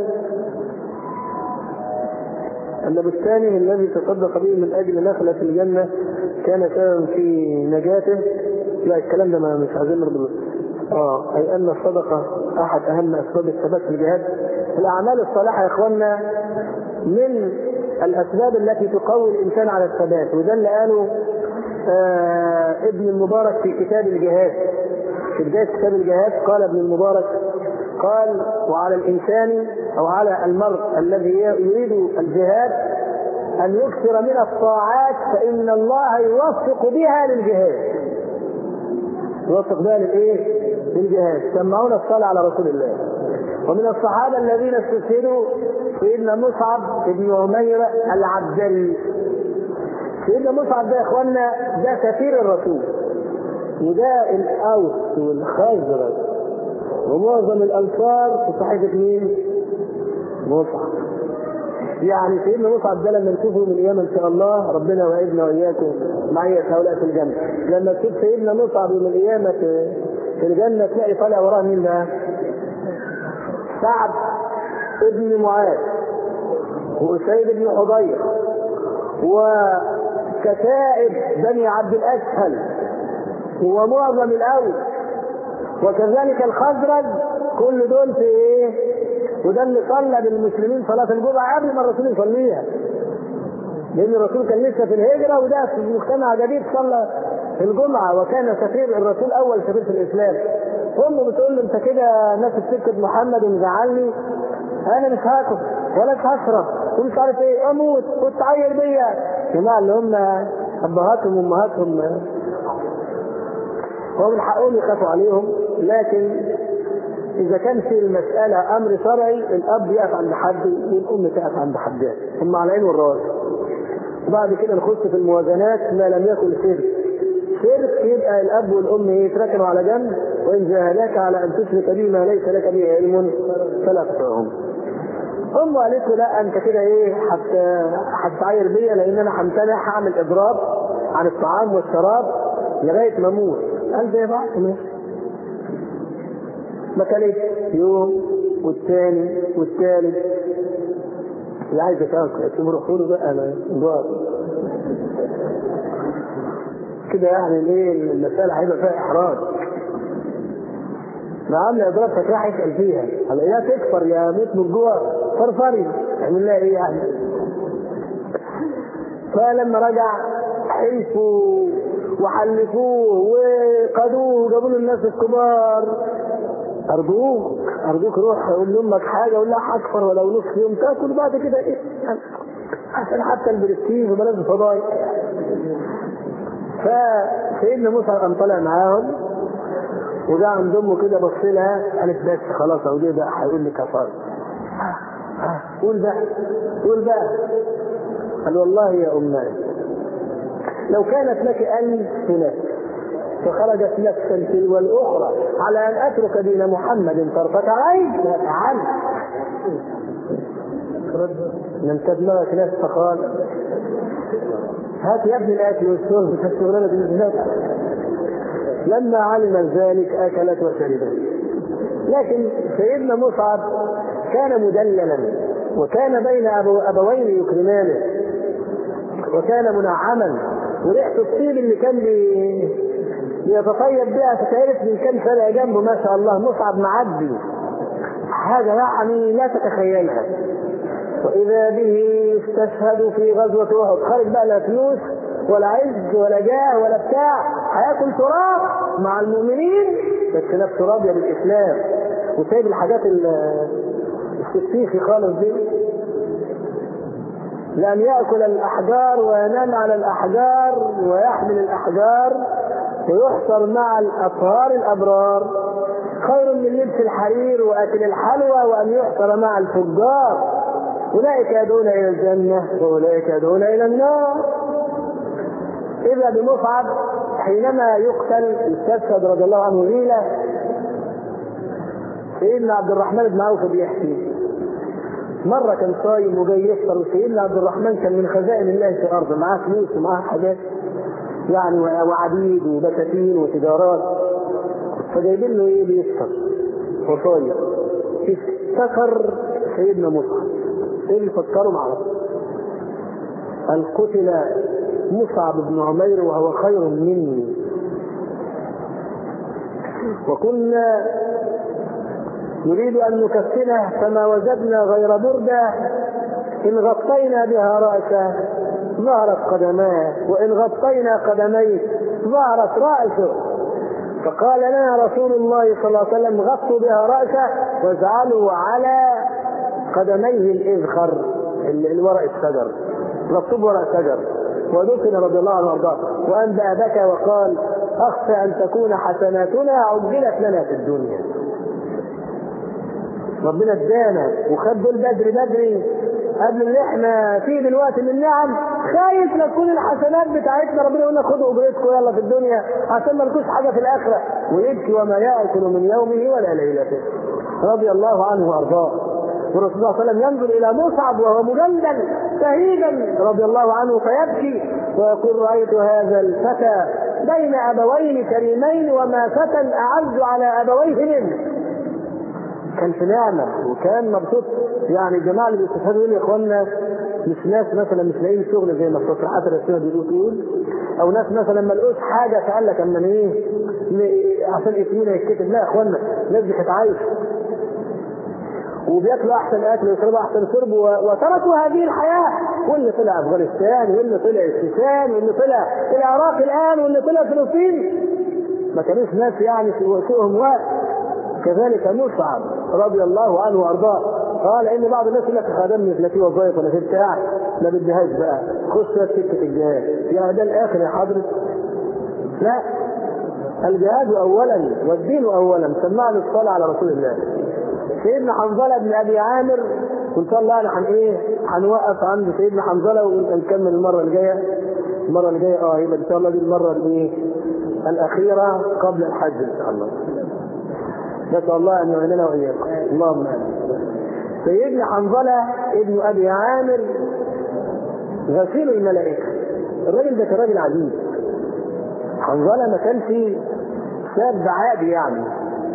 ان بستانه الذي تصدق به من اجل نخله في الجنه كان سببا في نجاته لا الكلام ده ما مش عايزين نرضى اه اي ان الصدقه احد اهم اسباب الثبات في الجهاد الاعمال الصالحه يا اخواننا من الاسباب التي تقوي الانسان على الثبات وده اللي قاله آه ابن المبارك في كتاب الجهاد في بدايه كتاب الجهاد قال ابن المبارك قال وعلى الانسان او على المرء الذي يريد الجهاد ان يكثر من الطاعات فان الله يوفق بها للجهاد يوفق بها للايه؟ للجهاد سمعونا الصلاه على رسول الله ومن الصحابه الذين استشهدوا سيدنا مصعب بن عمير العبدري سيدنا مصعب ده يا اخوانا ده سفير الرسول وده الاوس والخزرج ومعظم الانصار في صحيفه مين؟ مصعب يعني سيدنا مصعب ده لما نشوفه من الايام ان شاء الله ربنا وعدنا واياكم معية هؤلاء في الجنه لما تشوف سيدنا مصعب يوم القيامه في, في الجنه تلاقي طالع وراه مين بقى؟ سعد ابن معاذ وأسيد بن حضير وكتائب بني عبد الأسهل ومعظم الأوس وكذلك الخزرج كل دول في ايه؟ وده اللي صلى بالمسلمين صلاة الجمعة قبل ما الرسول يصليها. لأن الرسول كان لسه في الهجرة وده في مجتمع جديد صلى في الجمعة وكان سفير الرسول أول سفير في الإسلام. أمه بتقول له أنت كده ناس سكة محمد ومزعلني أنا مش هاكل ولا مش هشرب ومش عارف إيه أموت وتعير بيا. جماعة اللي هم أبهاتهم وأمهاتهم هو من حقهم يخافوا عليهم لكن اذا كان في المساله امر شرعي الاب يقف عند حد والام تقف عند حدها هم على العين والراس وبعد كده نخش في الموازنات ما لم يكن شرك شرك يبقى الاب والام يتركنوا على جنب وان جاهداك على ان تشرك به ما ليس لك به علم فلا تطعهم امه قالت له لا انت كده ايه حتى هتعاير بيا لان انا همتنع هعمل اضراب عن الطعام والشراب لغايه ما اموت قال زي بعض ماشي ما كانت يوم والثاني والثالث اللي عايز تاكل روحوا له بقى انا جوع كده يعني ليه المسألة هيبقى فيها إحراج نعم يا ضرب فتاح يسأل فيها هلا يا تكفر يا موت من الجوع فرفري اعمل لها ايه يعني فلما رجع حلفوا وحلفوه وقادوه وجابوا له الناس الكبار ارجوك ارجوك روح قول لامك حاجه قول لها هكفر ولو نصف يوم تاكل بعد كده ايه عشان حتى البرستيج وبلاش الفضايح فسيدنا موسى قام طالع معاهم وجاء عند امه كده بص لها قالت بس خلاص اهو ده بقى هيقول لي كفاره قول بقى قول بقى قال والله يا امي لو كانت لك ألف نفس فخرجت نفسا تلو الأخرى على أن أترك دين محمد طرفة عين لا فعل لم تبلغك ناس فقال هات يا ابن الأكل والشرب في الشغلانة بالذات لما علم ذلك أكلت وشربت لكن سيدنا مصعب كان مدللا وكان بين أبو أبوين يكرمانه وكان منعما وريحة الطيب اللي كان بي... بيتطيب بها تتعرف من كم سنة جنبه ما شاء الله مصعب معدي حاجة يعني لا تتخيلها وإذا به يستشهد في غزوة أحد خارج بقى لا فلوس ولا عز ولا جاه ولا بتاع هياكل تراب مع المؤمنين بس نفسه راضية بالإسلام وسايب الحاجات السفيخي خالص دي لأن يأكل الأحجار وينام على الأحجار ويحمل الأحجار ويحصر مع الأطهار الأبرار خير من لبس الحرير وأكل الحلوى وأن يحصر مع الفجار أولئك يدعون إلى الجنة وأولئك يدعون إلى النار إذا بمصعب حينما يقتل استشهد رضي الله عنه غيلة سيدنا عبد الرحمن بن عوف بيحكي مرة كان صايم وجاي يفطر وسيدنا عبد الرحمن كان من خزائن الله في الأرض معاه فلوس ومعاه حاجات يعني وعبيد وبساتين وتجارات فجايبين له ايه بيفطر وصايم افتكر سيدنا مصعب ايه اللي فكروا معاه قال قتل مصعب بن عمير وهو خير مني وكنا نريد أن نكفنه فما وجدنا غير بردة إن غطينا بها رأسه ظهرت قدماه وإن غطينا قدميه ظهرت رأسه فقال لنا رسول الله صلى الله عليه وسلم غطوا بها رأسه واجعلوا على قدميه الإذخر الورق الشجر غطوه بورق شجر ودفن رضي الله عنه وارضاه وأنبأ بكى وقال أخشى أن تكون حسناتنا عجلت لنا في الدنيا ربنا ادانا وخد دول بدري بدري قبل اللي احنا فيه دلوقتي من نعم خايف لا تكون الحسنات بتاعتنا ربنا يقول لك خدوا اجرتكم يلا في الدنيا عشان ما لكوش حاجه في الاخره ويبكي وما ياكل من يومه ولا ليلته رضي الله عنه وارضاه والرسول صلى الله عليه وسلم ينظر الى مصعب وهو مجلد شهيدا رضي الله عنه فيبكي ويقول رايت هذا الفتى بين ابوين كريمين وما فتى اعز على ابويه منه كان في نعمه وكان مبسوط يعني الجماعه اللي بيستفادوا يقولوا يا اخوانا مش ناس مثلا مش لاقيين شغل زي ما التصريحات الرسميه بيقولوا تقول او ناس مثلا ما لقوش حاجه فقال لك اما ايه عشان اسمنا يتكتب لا يا اخوانا الناس دي كانت عايشه وبياكلوا احسن اكل ويشربوا احسن شرب وتركوا هذه الحياه واللي طلع افغانستان واللي طلع الشيشان واللي طلع العراق الان واللي طلع فلسطين ما كانوش ناس يعني سوءهم واحد كذلك مصعب رضي الله عنه وارضاه قال ان بعض الناس يقول لك خدمني لا في وظائف ولا في بتاع ما بديهاش بقى خش في سكه الجهاد يعني ده الاخر يا حضرتك لا الجهاد اولا والدين اولا سمعنا الصلاه على رسول الله سيدنا حنظله بن ابي عامر وان شاء الله انا هن ايه هنوقف عند سيدنا حنظله ونكمل المره الجايه المره الجايه اه يبقى ان شاء الله دي المره الايه الاخيره قبل الحج ان شاء الله نسال الله ان يعيننا واياكم اللهم امين سيدنا حنظله ابن ابي عامر غسيل الملائكه الراجل ده كان راجل عجيب حنظله ما كانش شاب عادي يعني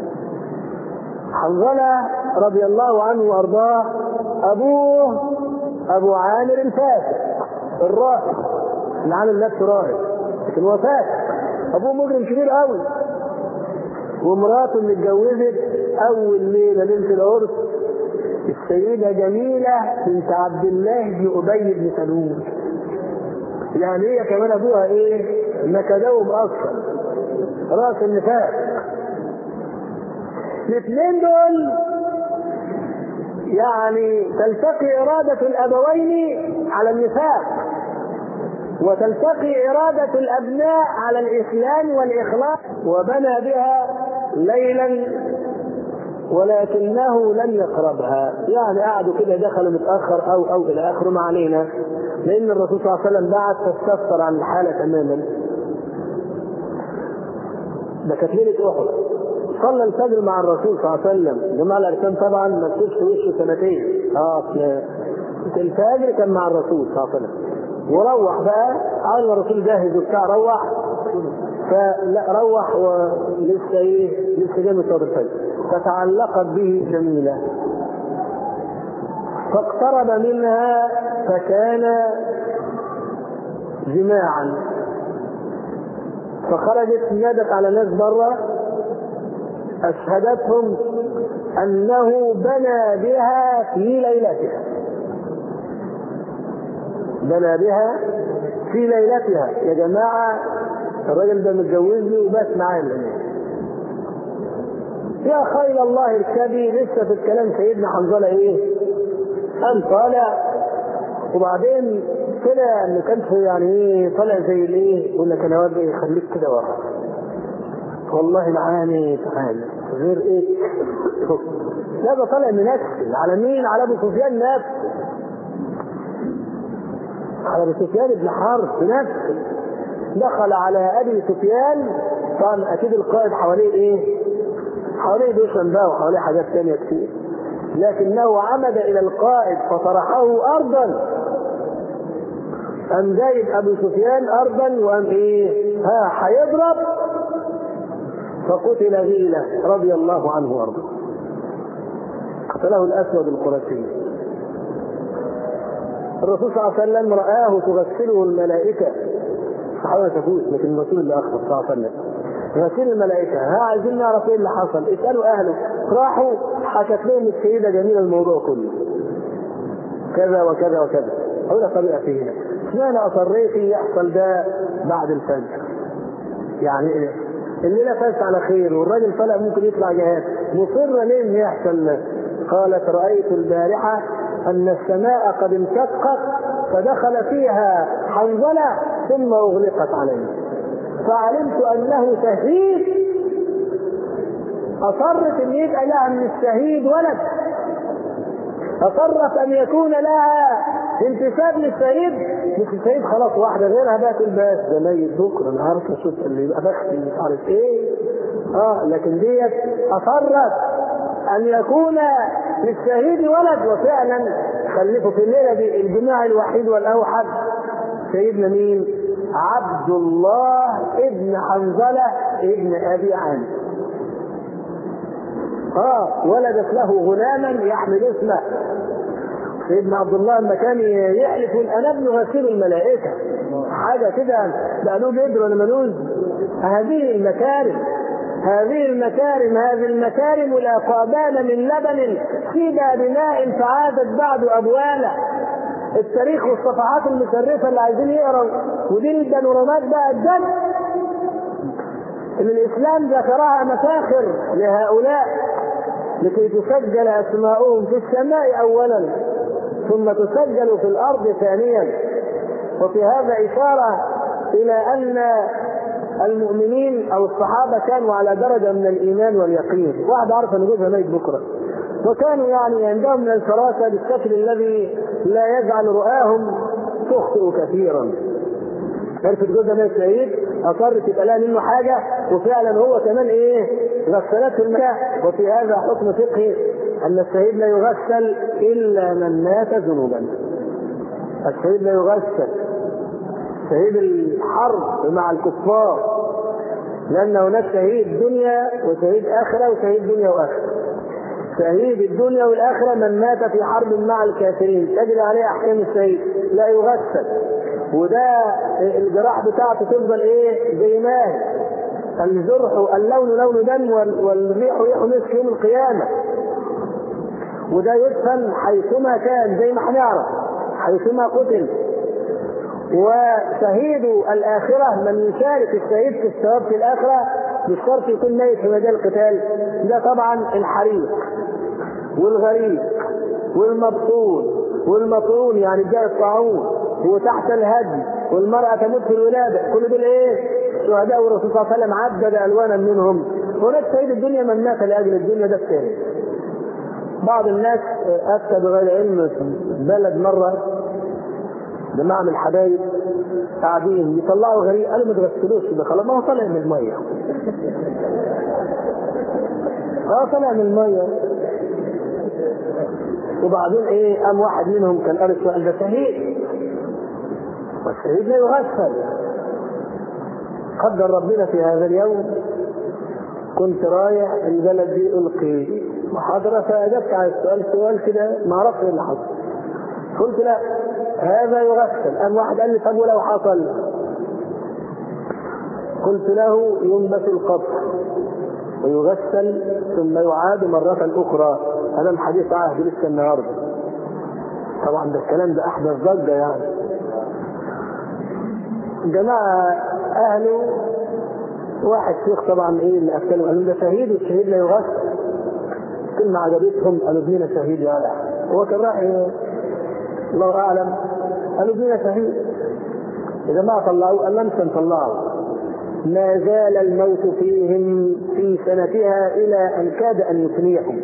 حنظله رضي الله عنه وارضاه ابوه ابو عامر الفاسق الراهب اللي عامل نفسه راهب لكن هو فاسق ابوه مجرم كبير قوي ومراته اللي اتجوزت اول ليله ليله العرس السيده جميله بنت عبد الله بن ابي بن سلول يعني هي كمان ابوها ايه نكدهم اصلا راس النفاق الاثنين دول يعني تلتقي إرادة الأبوين على النفاق وتلتقي إرادة الأبناء على الإسلام والإخلاص وبنى بها ليلا ولكنه لم يقربها يعني قعدوا كده دخلوا متأخر أو أو إلى آخره ما علينا لأن الرسول صلى الله عليه وسلم بعد فاستفسر عن الحالة تماما ده كانت ليلة أحد صلى الفجر مع الرسول صلى الله عليه وسلم جماعة الأركان طبعا ما تكونش في وشه سنتين اه الفجر كان مع الرسول صلى الله عليه وسلم وروح بقى اول ما الرسول جاهز وبتاع روح فلا روح ولسه ايه لسه جاي من صلاه الفجر فتعلقت به جميله فاقترب منها فكان جماعا فخرجت نادت على ناس بره أشهدتهم أنه بنى بها في ليلتها بنى بها في ليلتها يا جماعة الراجل ده متجوزني وبات معايا يا خيل الله اركبي لسه في الكلام سيدنا حنظلة ايه؟ قام طالع وبعدين طلع انه كان يعني ايه طالع زي الايه يقول لك انا واد ايه خليك كده ورا والله معاني تعالى غير ايه لا ده طالع منكسل على مين على ابو سفيان نفسه على ابو سفيان بن حرب نفسه دخل على ابي سفيان طبعا اكيد القائد حواليه ايه حواليه دوشن بقى وحواليه حاجات ثانيه كتير لكنه عمد الى القائد فطرحه ارضا قام جايب ابو سفيان ارضا وقام ايه ها هيضرب فقتل غيلة رضي الله عنه وارضاه قتله الاسود القرشي الرسول صلى الله عليه وسلم رآه تغسله الملائكة الصحابة ما شافوش لكن الرسول اللي أخبر صلى الله عليه وسلم غسيل الملائكة ها عايزين نعرف ايه اللي حصل اسألوا أهله راحوا حكت لهم السيدة جميلة الموضوع كله كذا وكذا وكذا أقول طريقة فيها اشمعنى أصريتي يحصل ده بعد الفجر يعني إيه؟ الليلة فاتت على خير والراجل طلع ممكن يطلع جهاد مصرة ليه ان يحصل قالت رأيت البارحة أن السماء قد انشقت فدخل فيها حنظلة ثم أغلقت عليه فعلمت أنه شهيد أصرت أن يبقى لها من الشهيد ولد أصرت أن يكون لها انتساب للشهيد مش الشهيد خلاص واحدة غيرها بقى تقول بس ده ميت بكرة أنا عارف أشوف اللي يبقى بختي مش عارف إيه اه لكن ديت أصرت أن يكون للشهيد ولد وفعلا خلفوا في الليلة دي الجماع الوحيد والأوحد سيدنا مين؟ عبد الله ابن حنظلة ابن أبي عامر اه ولدت له غلاما يحمل اسمه سيدنا عبد الله لما كان يحلف انا ابن غسيل الملائكه حاجه كده بقى له جدر ولا ملوز هذه المكارم هذه المكارم هذه المكارم لا قابان من لبن سيدا بماء فعادت بعد ابوالا التاريخ والصفحات المشرفه اللي عايزين يقروا ودي البانورامات بقى الجد ان الاسلام ذكرها مفاخر لهؤلاء لكي تسجل اسماؤهم في السماء اولا ثم تسجل في الارض ثانيا وفي هذا اشاره الى ان المؤمنين او الصحابه كانوا على درجه من الايمان واليقين واحد عرف ان جوزها ميت بكره وكانوا يعني عندهم من الفراسه بالشكل الذي لا يجعل رؤاهم تخطئ كثيرا عرفت جوزها ميت شهيد اصرت يبقى لها منه حاجه وفعلا هو كمان ايه غسلت في الماء وفي هذا حكم فقهي ان الشهيد لا يغسل الا من مات ذنوبا الشهيد لا يغسل شهيد الحرب مع الكفار لان هناك شهيد دنيا وشهيد اخره وشهيد دنيا واخره شهيد الدنيا والاخره من مات في حرب مع الكافرين تجري عليه احكام الشهيد لا يغسل وده الجراح بتاعته تفضل ايه زي ما هي الجرح اللون لون دم والريح ريح مسك يوم القيامه وده يدفن حيثما كان زي ما هنعرف حيثما قتل وشهيد الآخرة من يشارك الشهيد في الثواب في الآخرة مش شرط يكون ميت في مجال القتال ده طبعا الحريق والغريق والمبطون والمطعون يعني جاء الطاعون وتحت الهدي والمرأة تموت في الولادة كل دول ايه؟ شهداء والرسول صلى الله عليه وسلم عدد ألوانا منهم هناك شهيد الدنيا من مات لأجل الدنيا ده الثاني بعض الناس أفتى بغير علم في بلد مرة جماعة من الحبايب قاعدين يطلعوا غريق قالوا ما تغسلوش ده خلاص ما هو طالع من المية اه طالع من المية وبعدين ايه قام واحد منهم كان قال السؤال ده شهيد والشهيد لا يغسل قدر ربنا في هذا اليوم كنت رايح البلد دي القي محاضرة فأجبت على السؤال سؤال كده ما اعرفش ايه اللي حصل قلت لا هذا يغسل قام واحد قال لي طب ولو حصل قلت له ينبت القبر ويغسل ثم يعاد مرة أخرى هذا الحديث عهد لسه النهارده طبعا ده الكلام ده أحدث ضجة يعني جماعة أهله واحد شيخ طبعا ايه اللي اكلم قالوا ده شهيد والشهيد لا يغسل كلمة عجبتهم قالوا ابننا شهيد يا لا هو كان راح الله اعلم قالوا ابننا شهيد يا جماعه طلعوه قال لم نطلعه ما زال الموت فيهم في سنتها الى ان كاد ان يفنيهم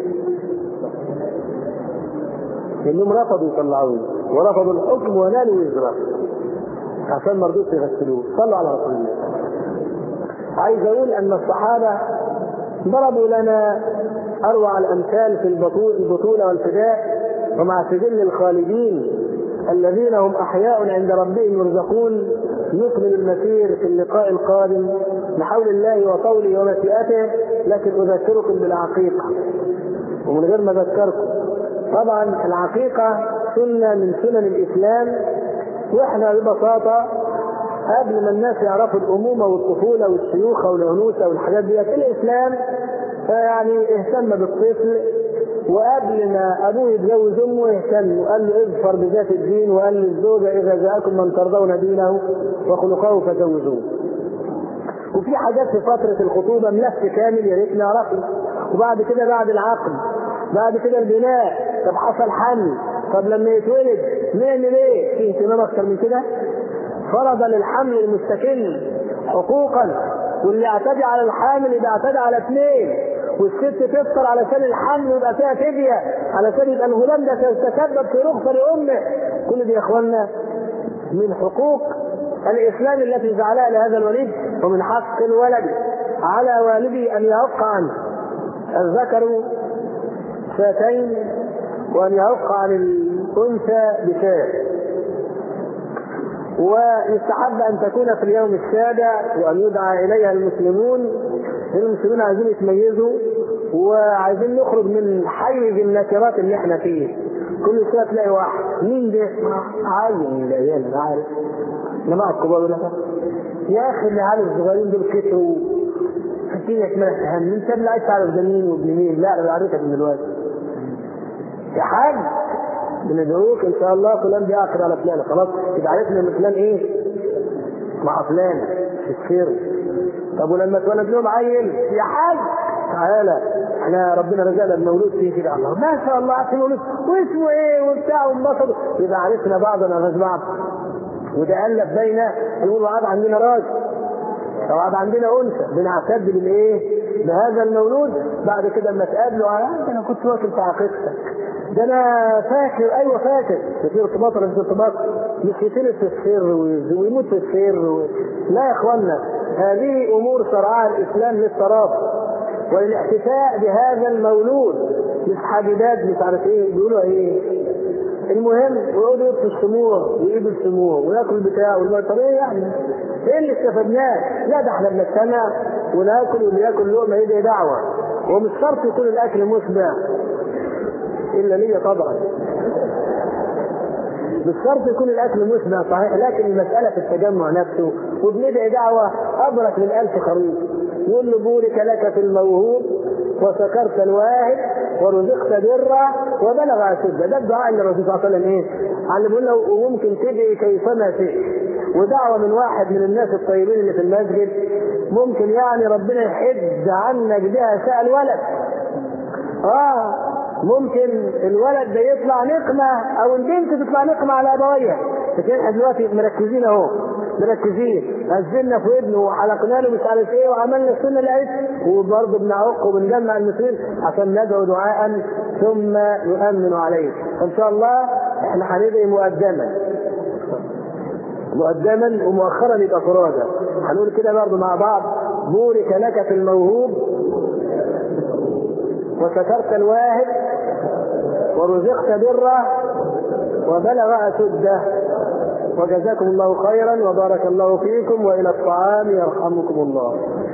لانهم رفضوا يطلعوه ورفضوا الحكم ونالوا وزره عشان ما رضوش يغسلوه صلوا على رسول الله عايز اقول ان الصحابه ضربوا لنا اروع الامثال في البطوله والفداء ومع سجل الخالدين الذين هم احياء عند ربهم يرزقون نكمل المسير في اللقاء القادم بحول الله وطوله ومشيئته لكن اذكركم بالعقيقه ومن غير ما اذكركم طبعا العقيقه سنه من سنن الاسلام واحنا ببساطه قبل ما الناس يعرفوا الامومه والطفوله والشيوخه والعنوسه والحاجات دي الاسلام فيعني اهتم بالطفل وقبل ما ابوه يتجوز امه اهتم وقال له اظفر بذات الدين وقال للزوجه اذا جاءكم من ترضون دينه وخلقه فزوجوه. وفي حاجات في فتره الخطوبه ملف كامل يا ريت نعرفها وبعد كده بعد العقد بعد كده البناء طب حصل حمل طب لما يتولد نعمل ايه؟ في اهتمام اكتر من كده؟ فرض للحمل المستكن حقوقا واللي اعتدى على الحامل يبقى اعتدى على اثنين والست تفطر علشان الحمل يبقى فيها فديه علشان يبقى الغلام ده سيتسبب في رخصه لامه كل دي يا اخوانا من حقوق الاسلام التي جعلها لهذا الوليد ومن حق الولد على والده ان يعق عنه الذكر شاتين وان يعق عن الانثى بشاة ويستحب ان تكون في اليوم السابع وان يدعى اليها المسلمون المسلمين عايزين يتميزوا وعايزين نخرج من حيز النكرات اللي احنا فيه كل شويه تلاقي واحد مين ده؟ عيل من العيال انا عارف جماعه الكبار يقول لك يا اخي العيال الصغيرين دول كتروا الدنيا اسمها هم انت اللي عايز تعرف ده مين وابن مين لا انا عرفتك من دلوقتي يا حاج بندعوك ان شاء الله فلان بيعقد على فلان خلاص يبقى عرفنا ان فلان ايه؟ مع فلان في السر طب ولما اتولد لهم عيل يا حاج تعالى احنا ربنا رزقنا بمولود فيه كده الله ما شاء الله عارفين مولود واسمه ايه وبتاع وانبسط يبقى عرفنا بعضنا غير بعض وده الف بين يقول وعاد عندنا راجل او عاد عندنا انثى بنعتد بالايه؟ بهذا المولود بعد كده اما تقابله آه انا كنت واكل في عقيدتك ده انا فاكر ايوه فاكر في ارتباط ولا مش ارتباط مش يتلف في السر ويموت في السر و... لا يا اخوانا هذه امور شرعها الاسلام للتراب وللاحتفاء بهذا المولود مش حديدات مش عارف ايه بيقولوا ايه المهم ويقعدوا يطفوا الشموع ويجيبوا الشموع وياكل بتاع والماء طب ايه يعني؟ ايه اللي استفدناه؟ لا ده احنا بنجتمع وناكل واللي ياكل لقمه يدعي دعوه ومش شرط يكون الاكل مشبع الا ليا طبعا مش شرط يكون الاكل مشبع صحيح لكن المساله في التجمع نفسه وبندعي دعوه ابرك من الف خريف يقول له بورك لك في الموهوب وشكرت الواهب ورزقت برا وبلغ اشده ده الدعاء اللي الرسول صلى الله عليه وسلم ايه؟ علمه له وممكن تدعي كيفما شئت ودعوه من واحد من الناس الطيبين اللي في المسجد ممكن يعني ربنا يحد عنك بها سأل ولد اه ممكن الولد ده يطلع نقمة أو البنت تطلع نقمة على أبويها لكن احنا دلوقتي مركزين أهو مركزين نزلنا في ودنه وحلقنا له مش عارف ايه وعملنا السنه العيد وبرضه بنعق وبنجمع المسلمين عشان ندعو دعاء ثم نؤمن عليه فان شاء الله احنا هندعي مقدما مقدما ومؤخرا يبقى فرادى هنقول كده برضه مع بعض بورك لك في الموهوب وشكرت الواهب ورزقت بره وبلغ أشده وجزاكم الله خيرا وبارك الله فيكم وإلى الطعام يرحمكم الله